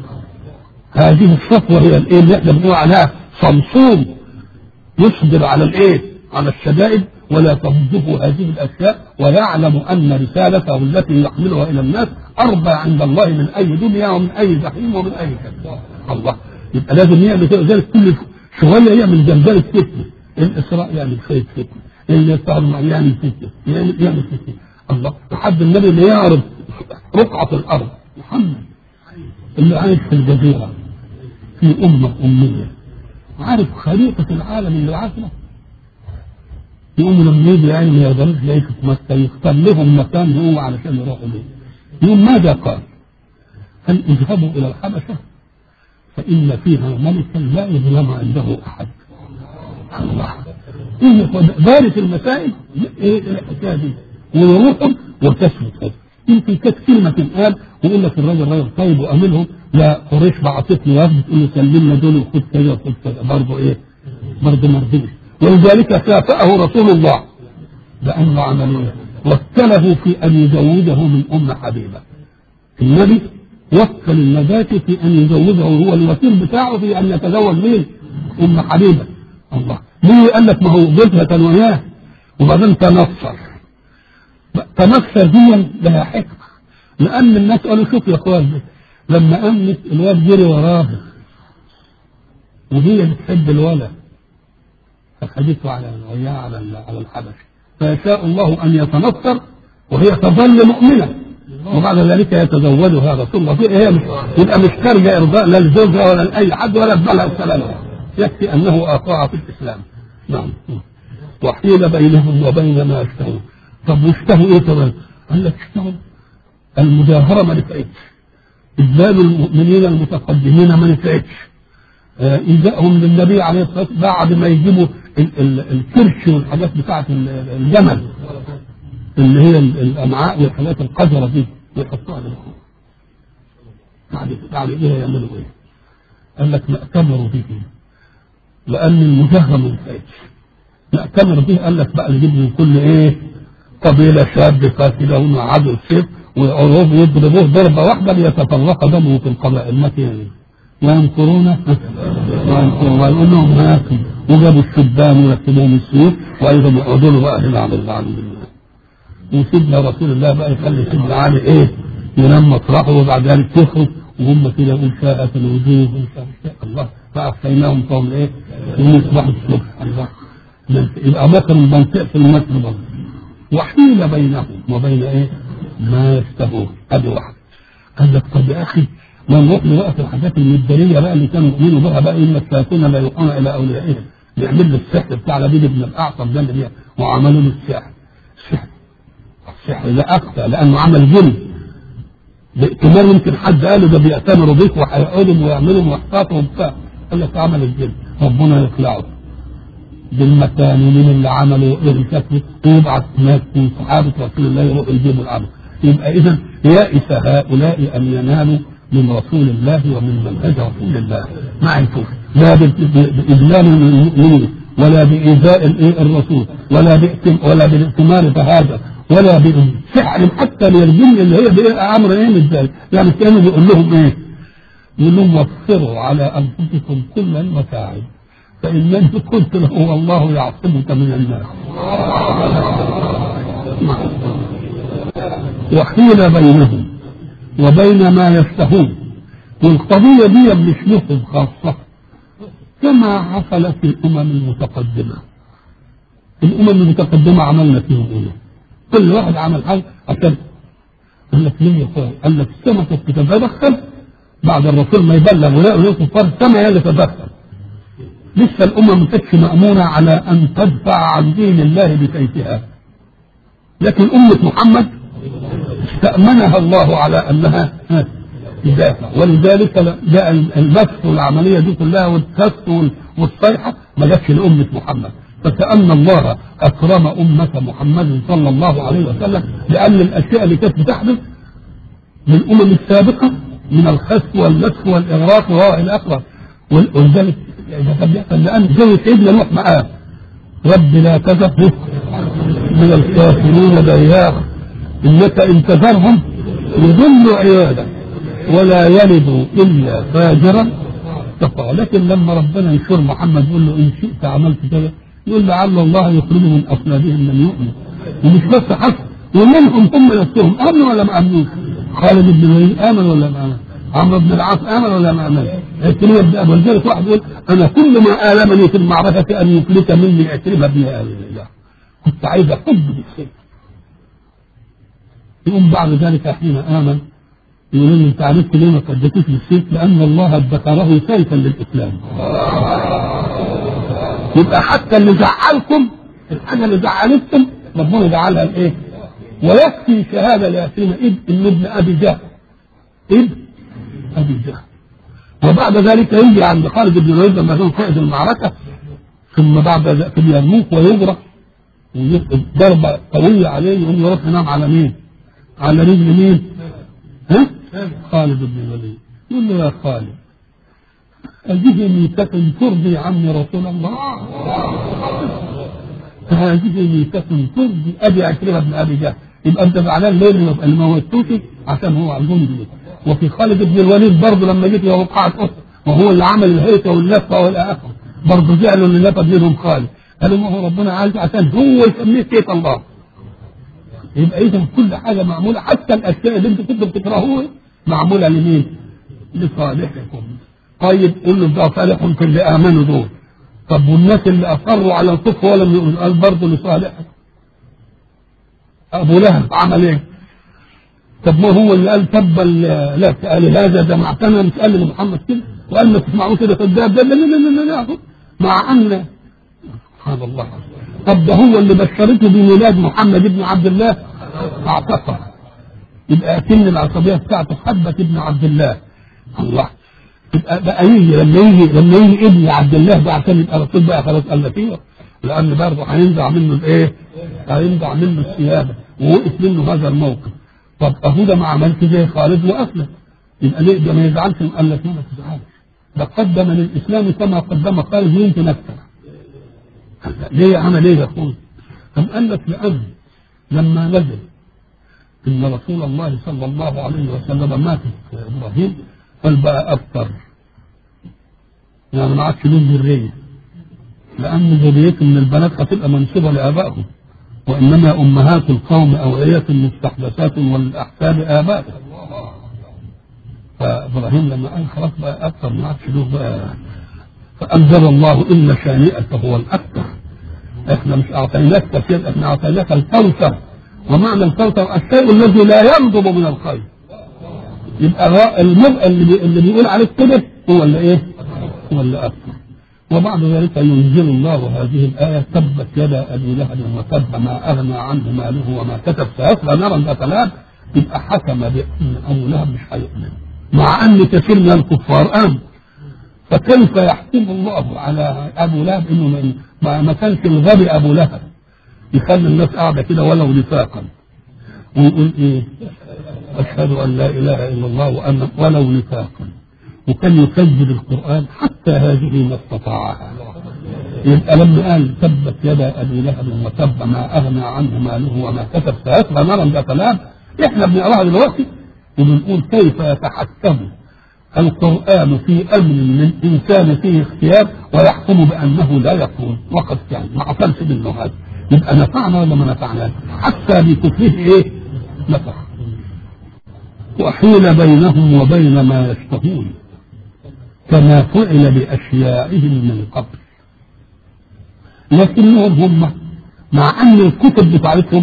هذه الصفوه هي الايه اللي احنا بنقول عليها صمصوم يصبر على الايه؟ على الشدائد ولا تضده هذه الاشياء ويعلم ان رسالته التي يحملها الى الناس اربى عند الله من اي دنيا ومن اي جحيم ومن اي كذاب الله يبقى لازم يعمل كده ذلك كل شويه يعمل جنبال فتنه الاسراء يعمل شويه فتنه اللي يطلع يعمل فتنه يعمل يعمل فتنه الله لحد النبي اللي يعرض رقعه الارض محمد اللي عايش في الجزيره في امه اميه عارف خريطه العالم اللي عاشنا يقوموا لما يجي يعني ما يقدروش يعيشوا في مكه يختار لهم مكان هو علشان يروحوا ليه يقوم ماذا قال؟ قال اذهبوا الى الحبشه فإن فيها ملكا لا يظلم عنده أحد الله إيه دارت المسائل إيه الحكاية دي ويروحوا وتثبت هذا يمكن كانت كلمة تنقال ويقول لك الراجل راجل طيب وأمنهم لا قريش بعثت له وفد تقول له سلمنا دول وخد كذا وخد كذا برضه إيه؟ برضه ما رضيش ولذلك كافأه رسول الله بأن عملوا وكله في أن يزوجه من أم حبيبة النبي وكل النباتي في ان يزوجه هو الوكيل بتاعه في ان يتزوج مين؟ ام حبيبه الله ليه قال لك ما هو جبهة وياه وبعدين تنصر تنصر دي لها حكمه لان الناس قالوا شوف يا اخوان لما امنت الواد جري وراها وهي بتحب الولد فخدته على وياه على على الحبش فيشاء الله ان يتنصر وهي تظل مؤمنه وبعد ذلك يتزوجها رسول الله هي مش يبقى مش خارجه ارضاء لا لزوجها ولا لاي حد ولا بلها السلام يكفي انه اطاع في الاسلام نعم وحيل بينهم وبين ما يشتهون طب واشتهوا ايه كمان؟ قال لك اشتهوا المجاهره ما نفعتش اذلال المؤمنين المتقدمين ما نفعتش آه ايذائهم للنبي عليه الصلاه والسلام بعد ما يجيبوا ال- ال- الكرش والحاجات بتاعه الجمل اللي هي الامعاء والحاجات القذره دي ويحطوها للخوف بعد بعد ايه يعملوا ايه؟ قال لك نأتمر به لان المجاهره ما نفعتش نأتمر به قال لك بقى نجيب من كل ايه؟ قبيله شاب قاتلون عدو السيف ويعرضوا يضربوه ضربه واحده ليتفرق دمه في القبائل ما يعني وينكرون وينكرون ويقول لهم هاكم وجابوا الشبان وركبوهم السيوف وايضا يقعدوا له بقى هنا عبد الله عن الله وسيدنا رسول الله بقى يخلي سيدنا علي ايه ينام مطرحه وبعد ذلك يخرج وهم كده يقول شاءت الوجوه شاء الله فأخفيناهم فهم ايه ويصبحوا الصبح الله يبقى مكر منطق في المكر برضه وحيل بينهم وبين ايه ما يشتهون ادي واحد قال لك طب يا اخي ما نروح بقى في الحاجات المدارية بقى اللي كانوا يؤمنوا بها بقى ان الشياطين لا يوحون الى اوليائهم بيعمل له السحر بتاع لبيد بن الاعصم ده اللي بيه وعملوا له السحر السحر السحر ده اخفى لانه عمل جن باحتمال يمكن حد قال ده بيأتمروا بيك وهيقعدوا ويعملوا واحتاطوا وبتاع قال لك عمل الجن ربنا يطلعوا بالمكان ومين اللي عملوا ايه الكتب ويبعث ناس من صحابه رسول الله يروحوا يجيبوا الامر يبقى اذا يائس هؤلاء ان ينالوا من رسول الله ومن منهج رسول الله ما عرفوش لا باذلال المؤمنين ولا بايذاء الرسول ولا بإتم ولا بالائتمار بهذا ولا بسحر حتى من الجن اللي هي بامر ايه ازاي يعني كانوا بيقول لهم ايه؟ يقول لهم وفروا على انفسكم كل المتاعب فإنني قلت له والله يعصمك من الناس وحيل بينهم وبين ما يشتهون والقضية دي مش لهم خاصة كما حصل في الأمم المتقدمة الأمم المتقدمة عملنا فيهم إيه؟ كل واحد عمل حاجة عشان قال لك ليه يا اخويا؟ قال لك السماء كانت بتتدخل بعد الرسول ما يبلغ ولاء الكفار السماء هي اللي تتدخل لسه الأمم ما كانتش مأمونة على أن تدفع عن دين الله بسيفها لكن أمة محمد استأمنها الله على أنها تدافع ولذلك جاء البث والعملية دي كلها والكف والصيحة ما جاتش لأمة محمد فكأن الله أكرم أمة محمد صلى الله عليه وسلم لأن الأشياء اللي كانت بتحدث من الأمم السابقة من الخسف والنسخ والإغراق وإلى آخره ولذلك ده كان بيحصل لأن زي سيدنا نوح معاه رب لا تذر من الكافرين ديار إنك إن تذرهم يضلوا عيادك ولا يلدوا إلا فاجرا تقوى لكن لما ربنا يشور محمد يقول له إن شئت عملت كذا يقول لعل الله يخرج من أصلابهم من يؤمن ومش بس حسب ومنهم هم نفسهم آمنوا ولا ما آمنوش خالد بن الوليد آمن ولا ما آمن عمرو بن العاص آمن ولا ما آمن عكرمة بن أبي ولذلك واحد يقول أنا كل ما آلمني في المعركة أن يفلت مني عكرمة بن أبي الله كنت عايز أحب بالسيف يقوم بعد ذلك حين آمن يقول لي انت عرفت ليه ما قدتوش بالسيف؟ لان الله ادخره سيفا للاسلام. يبقى حتى اللي زعلكم الحاجه اللي زعلتكم ربنا جعلها الايه؟ ويكفي شهاده لياسين ابن ان ابن ابي جهل. ابن ابي جهل. وبعد ذلك يجي عند خالد بن الوليد لما كان قائد المعركه ثم بعد ذلك يرموك ويغرق ضربه قويه عليه يقوم يروح ينام على مين؟ على رجل مين؟ ها؟ خالد بن الوليد يقول له يا خالد هذه ميتة ترضي عني رسول الله هذه ميتة ترضي ابي عكرمه بن ابي جهل يبقى انت زعلان ليه اللي موتوش عشان هو جندي وفي خالد بن الوليد برضه لما جيت وقعت احد وهو اللي عمل الهيكه واللفه والى اخره برضه زعلوا اللي لفت منهم خالد قالوا ما هو ربنا عايز عشان هو يسميه سيف الله يبقى اذا كل حاجه معموله حتى الاشياء اللي انتوا كنتوا بتكرهوها معموله لمين؟ لصالحكم. طيب قول له ده صالح في اللي امنوا دول. طب والناس اللي اصروا على الكفر ولم يؤمنوا قال برضه لصالحكم. ابو لهب عمل ايه؟ طب ما هو اللي قال تبا لك قال هذا جمعتنا مش قال لمحمد كده وقال ما تسمعوه كده كذاب ده لا لا لا لا لا مع ان سبحان الله طب ده هو اللي بشرته بميلاد محمد بن عبد الله اعتقد يبقى كن العصبيه بتاعته حبه ابن عبد الله الله يبقى بقى يجي لما يجي لما يجي ابن عبد الله بقى عشان يبقى رسول بقى خلاص قال لك ايه لان برضه هينزع منه الايه؟ هينزع منه السياده ووقف منه هذا الموقف طب اهو ده ما عملش زي خالد واسلم يبقى ليه ده ما يزعلش قال لك ما تزعلش ده قدم للاسلام كما قدم خالد يمكن اكثر ليه عمل ايه يا اخوي؟ أم قال لك لأن لما نزل إن رسول الله صلى الله عليه وسلم مات في إبراهيم قال بقى أكثر يعني ما عادش لهم ذرية لأن ذريته من البنات هتبقى منسوبة لآبائهم وإنما أمهات القوم أوعية مستحدثات والأحفاد آبائهم فإبراهيم لما قال خلاص بقى أكثر ما عادش له بقى فأنزل الله إن شانئك هو الأكثر احنا مش اعطيناك كثير احنا اعطيناك الكوثر ومعنى الكوثر الشيء الذي لا ينضب من الخير يبقى المرء اللي, اللي بيقول عليك كده هو اللي ايه؟ هو اللي اكثر وبعد ذلك ينزل الله هذه الآية تبت يدا أبي لهب وتب ما أغنى عنه ماله وما كتب سيصلى نارا ذات لهب يبقى حكم بأن أبو لهب مش هيؤمن مع أن كثير من الكفار آمن فكيف يحكم الله على ابو لهب انه ما, ما كانش الغبي ابو لهب يخلي الناس قاعده كده ولو نفاقا ويقول ايه اشهد ان لا اله الا الله وان ولو نفاقا وكان يكذب القران حتى هذه ما استطاعها يبقى لما قال تبت يدا ابي لهب وتب ما اغنى عنه ماله وما كسب سيصلى نارا ذات لهب احنا بنقراها دلوقتي وبنقول كيف يتحكم القرآن في أمر للإنسان فيه اختيار ويحكم بأنه لا يكون وقد كان ما حصلش منه هذا يبقى نفعنا ولا ما نفعناش حتى بكفره إيه نفع وحيل بينهم وبين ما يشتهون كما فعل بأشيائهم من قبل لكنهم هم مع أن الكتب بتاعتهم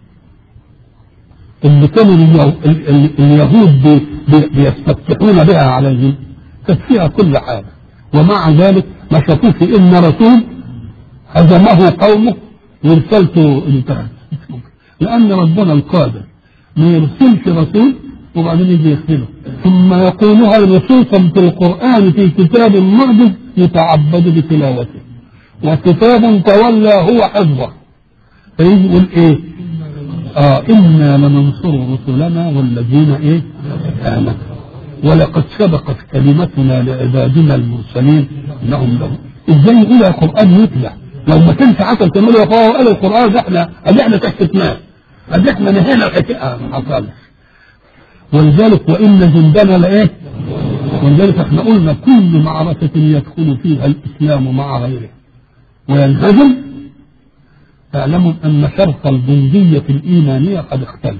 اللي كانوا اليهود بيستفتحون بها عليهم كانت فيها كل حاجة ومع ذلك ما شافوش إن رسول هزمه قومه ورسالته انتهت لأن ربنا القادر ما يرسلش رسول وبعدين يجي يقتله ثم يقولها نصوصا في القرآن في كتاب معجز يتعبد بتلاوته وكتاب تولى هو حفظه فيجي يقول ايه اه انا لننصر رسلنا والذين ايه امنوا ولقد سبقت كلمتنا لعبادنا المرسلين انهم لهم ازاي يقول القران يتلى لو ما كانش حصل كمان يا اخويا قال القران ده احنا ادي احنا تحت ادي احنا نهينا الحكايه ما حصلش ولذلك وان جندنا لايه ولذلك احنا قلنا كل معركه يدخل فيها الاسلام مع غيره وينهزم فاعلموا ان شرط البنديه الايمانيه قد اختل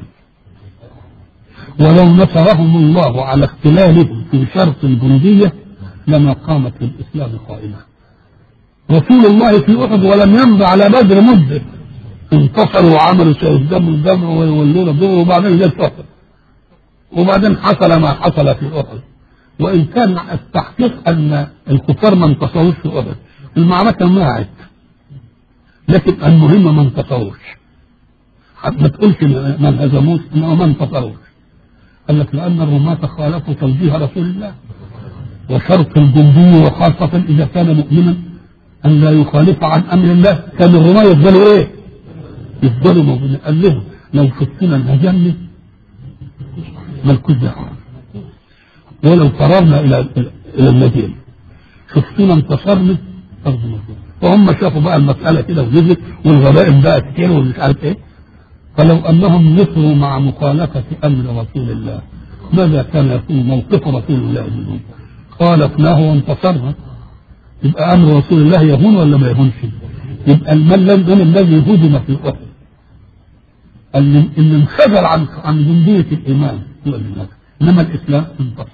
ولو نصرهم الله على اختلالهم في شرط البنديه لما قامت للاسلام قائمه رسول الله في احد ولم يمضي على بدر مده انتصروا وعملوا دم الدم ويولون الظهر وبعدين جت احد وبعدين حصل ما حصل في احد وان كان التحقيق ان الكفار ما انتصروش في احد المعركه ماعت لكن المهم ما انتصروش ما تقولش ما انهزموش انما ما انتصروش قال لك لان الرماة خالفوا توجيه رسول الله وشرط الجندي وخاصة إذا كان مؤمنا أن لا يخالف عن أمر الله كان الرماة يفضلوا إيه؟ يفضلوا موجودين قال لهم لو شفتنا انهزمنا ملكوش دعوة ولو فررنا إلى إلى المدينة شفتنا انتصرنا أرض مدينة وهم شافوا بقى المسألة كده ونزلت والغبائن بقى كتير ومش عارف إيه فلو أنهم نصروا مع مخالفة أمر رسول الله ماذا كان يكون موقف رسول الله منهم؟ خالفناه وانتصرنا يبقى أمر رسول الله يهون ولا ما يهونش؟ يبقى المن من الذي هدم في أحد اللي اللي انخجل عن عن جندية الإيمان هو الناس إنما الإسلام انتصر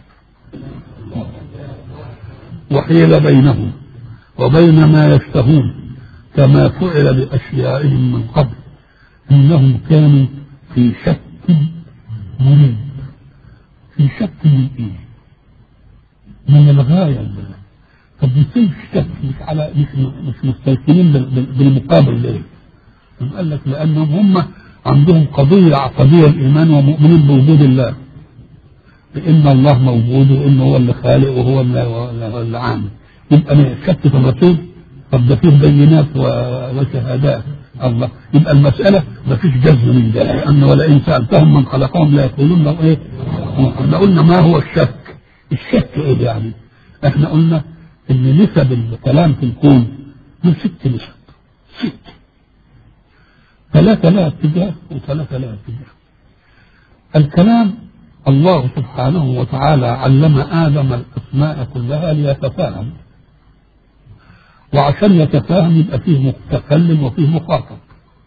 وحيل بينهم وبين ما يشتهون كما فعل بأشيائهم من قبل إنهم كانوا في شك مريب في شك من إيه؟ من الغاية طب ازاي الشك مش على مش مش مستيقنين بالمقابل ليه؟ قال لك لأنهم هم عندهم قضية عقدية الإيمان ومؤمنين بوجود الله بأن الله موجود وإنه هو اللي خالق وهو اللي عامل يبقى ما شك في الرسول طب ده فيه بينات وشهادات الله يبقى المسألة ما فيش جزم من ده لأن ولئن سألتهم من خلقهم لا يقولون له إيه؟ احنا قلنا ما هو الشك؟ الشك إيه يعني؟ احنا قلنا إن نسب الكلام في الكون من ست نسب ست ثلاثة لا اتجاه وثلاثة لا اتجاه الكلام الله سبحانه وتعالى علم آدم الأسماء كلها ليتفاهم وعشان يتفاهم يبقى فيه متكلم وفيه مخاطب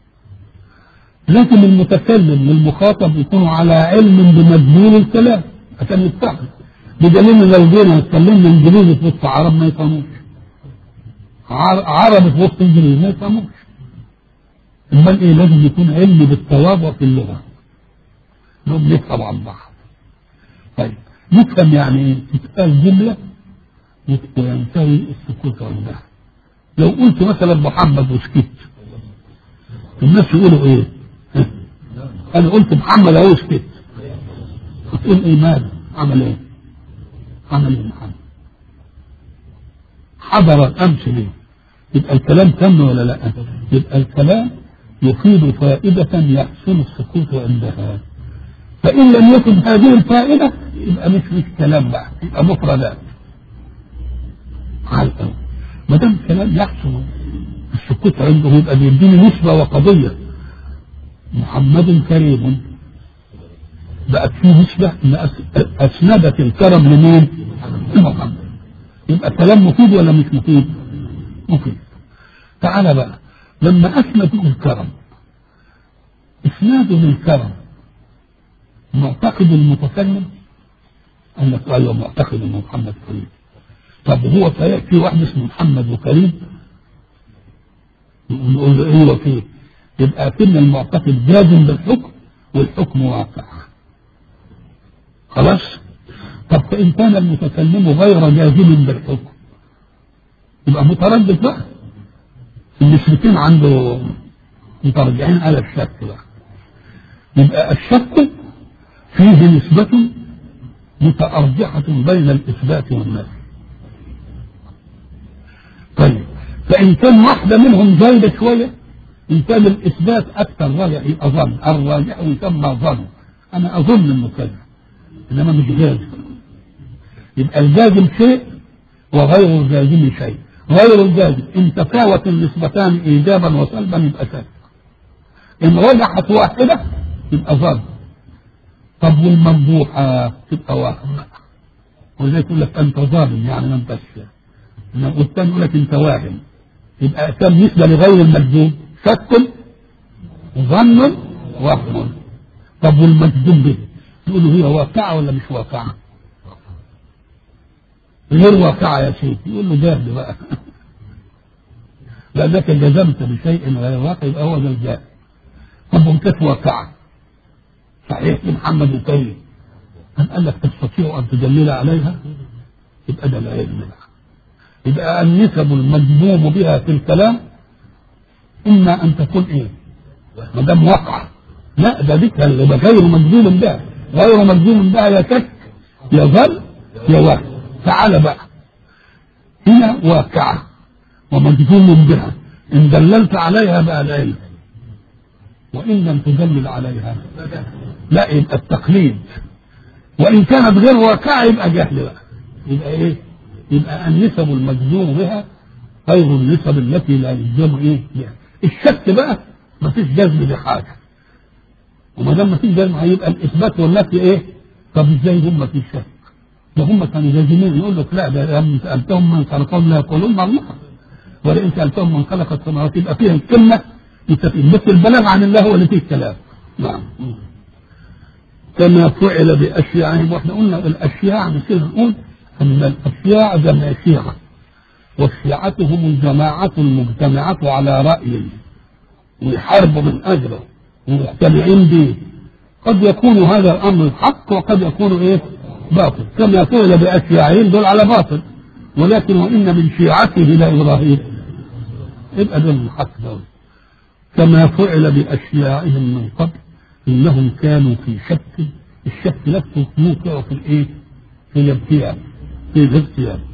لكن المتكلم والمخاطب يكونوا على علم بمضمون الكلام عشان يتفهم بدليل لو جينا اتكلمنا انجليزي في وسط عرب ما يفهموش عربي في وسط انجليزي ما يفهموش امال ايه لازم يكون علم بالتواضع في اللغه نقوم نفهم عن بعض طيب نفهم يعني ايه تتقال جمله وينتهي السكوت عندها لو قلت مثلا محمد وسكت الناس يقولوا ايه انا قلت محمد اهو سكت هتقول ايه ماذا عمل ايه عمل ايه محمد حضر الامس ليه يبقى الكلام تم ولا لا يبقى الكلام يفيد فائدة يحسن السكوت عندها فإن لم يكن هذه الفائدة يبقى مش مش كلام بقى يبقى مفردات على الأول ما دام كلام يحسن السكوت عنده يبقى بيديني نسبة وقضية محمد كريم بقت فيه نسبة إن أسندت الكرم لمين؟ محمد يبقى الكلام مفيد ولا مش مفيد؟ مفيد تعالى بقى لما اسند الكرم اسناده للكرم معتقد المتكلم قال لك ايوه معتقد ان محمد كريم طب هو في واحد اسمه محمد وكريم نقول له ايه وفيه يبقى كنا المعتقد جازم بالحكم والحكم واقع خلاص طب فان كان المتكلم غير جازم بالحكم يبقى متردد بقى المشركين عنده مترجعين على الشك بقى يبقى الشك فيه نسبة متأرجحة بين الإثبات والنفي طيب فإن كان واحدة منهم زايدة شوية إن كان الإثبات أكثر راجع يبقى ظن الراجع يسمى ظن أنا أظن إنه كذا إنما مش جازم يبقى الجازم شيء وغير الجازم شيء غير الجازم إن تفاوت النسبتان إيجابا وسلبا يبقى شك إن رجحت واحدة يبقى ظن طب والممدوحة تبقى واحد ولذلك يقول لك أنت ظالم يعني ما أنتش والثاني يقول لك أنت واهم يبقى كم نسبة لغير المجزوم شك ظن وهم طب والمجزوم به تقول له هي واقعة ولا مش واقعة غير واقعة يا سيدي يقول له جاهل بقى لأنك جزمت بشيء غير واقع يبقى هو ده الجاهل طب وكانت واقعة صحيح محمد الكريم أم قال لك تستطيع أن تدلل عليها يبقى ده العلم بقى يبقى النسب المجزوم بها في الكلام إما أن تكون إيه؟ ما دام وقع لا ده ذكر يبقى غير مجزوم بها غير مجزوم بها يا شك يا ظل يا واقع تعال بقى هنا واقعة ومجزوم بها إن دللت عليها بقى العلم وإن لم تدلل عليها لا يبقى التقليد وإن كانت غير واقعة يبقى جهل بقى يبقى إيه؟ يبقى النسب المجزوم بها غير النسب التي لا يلزم إيه؟ بها الشك بقى ما فيش جزم بحاجة وما دام ما فيش جزم هيبقى الإثبات والنفي إيه؟ طب إزاي هم في شك؟ ده هم كانوا جازمين يقول لك لا ده لما سألتهم من خلقهم لا يقولون مع الله ولئن سألتهم من خلق السماوات يبقى فيها الكلمة متفقين بس البلاغ عن الله هو اللي فيه الكلام نعم كما فعل بأشياعهم واحنا قلنا الأشياع نصير نقول أن الأشياع جمع شيعة والشيعة هم الجماعة المجتمعة على رأي ويحاربوا من أجله ومجتمعين به قد يكون هذا الأمر حق وقد يكون إيه باطل كما فعل بأشياعهم دول على باطل ولكن وإن من شيعته لإبراهيم يبقى دول الحق دول كما فعل بأشياعهم من قبل إنهم كانوا في شك الشك نفسه موقع في الإيه؟ في الابتياب في الابتياب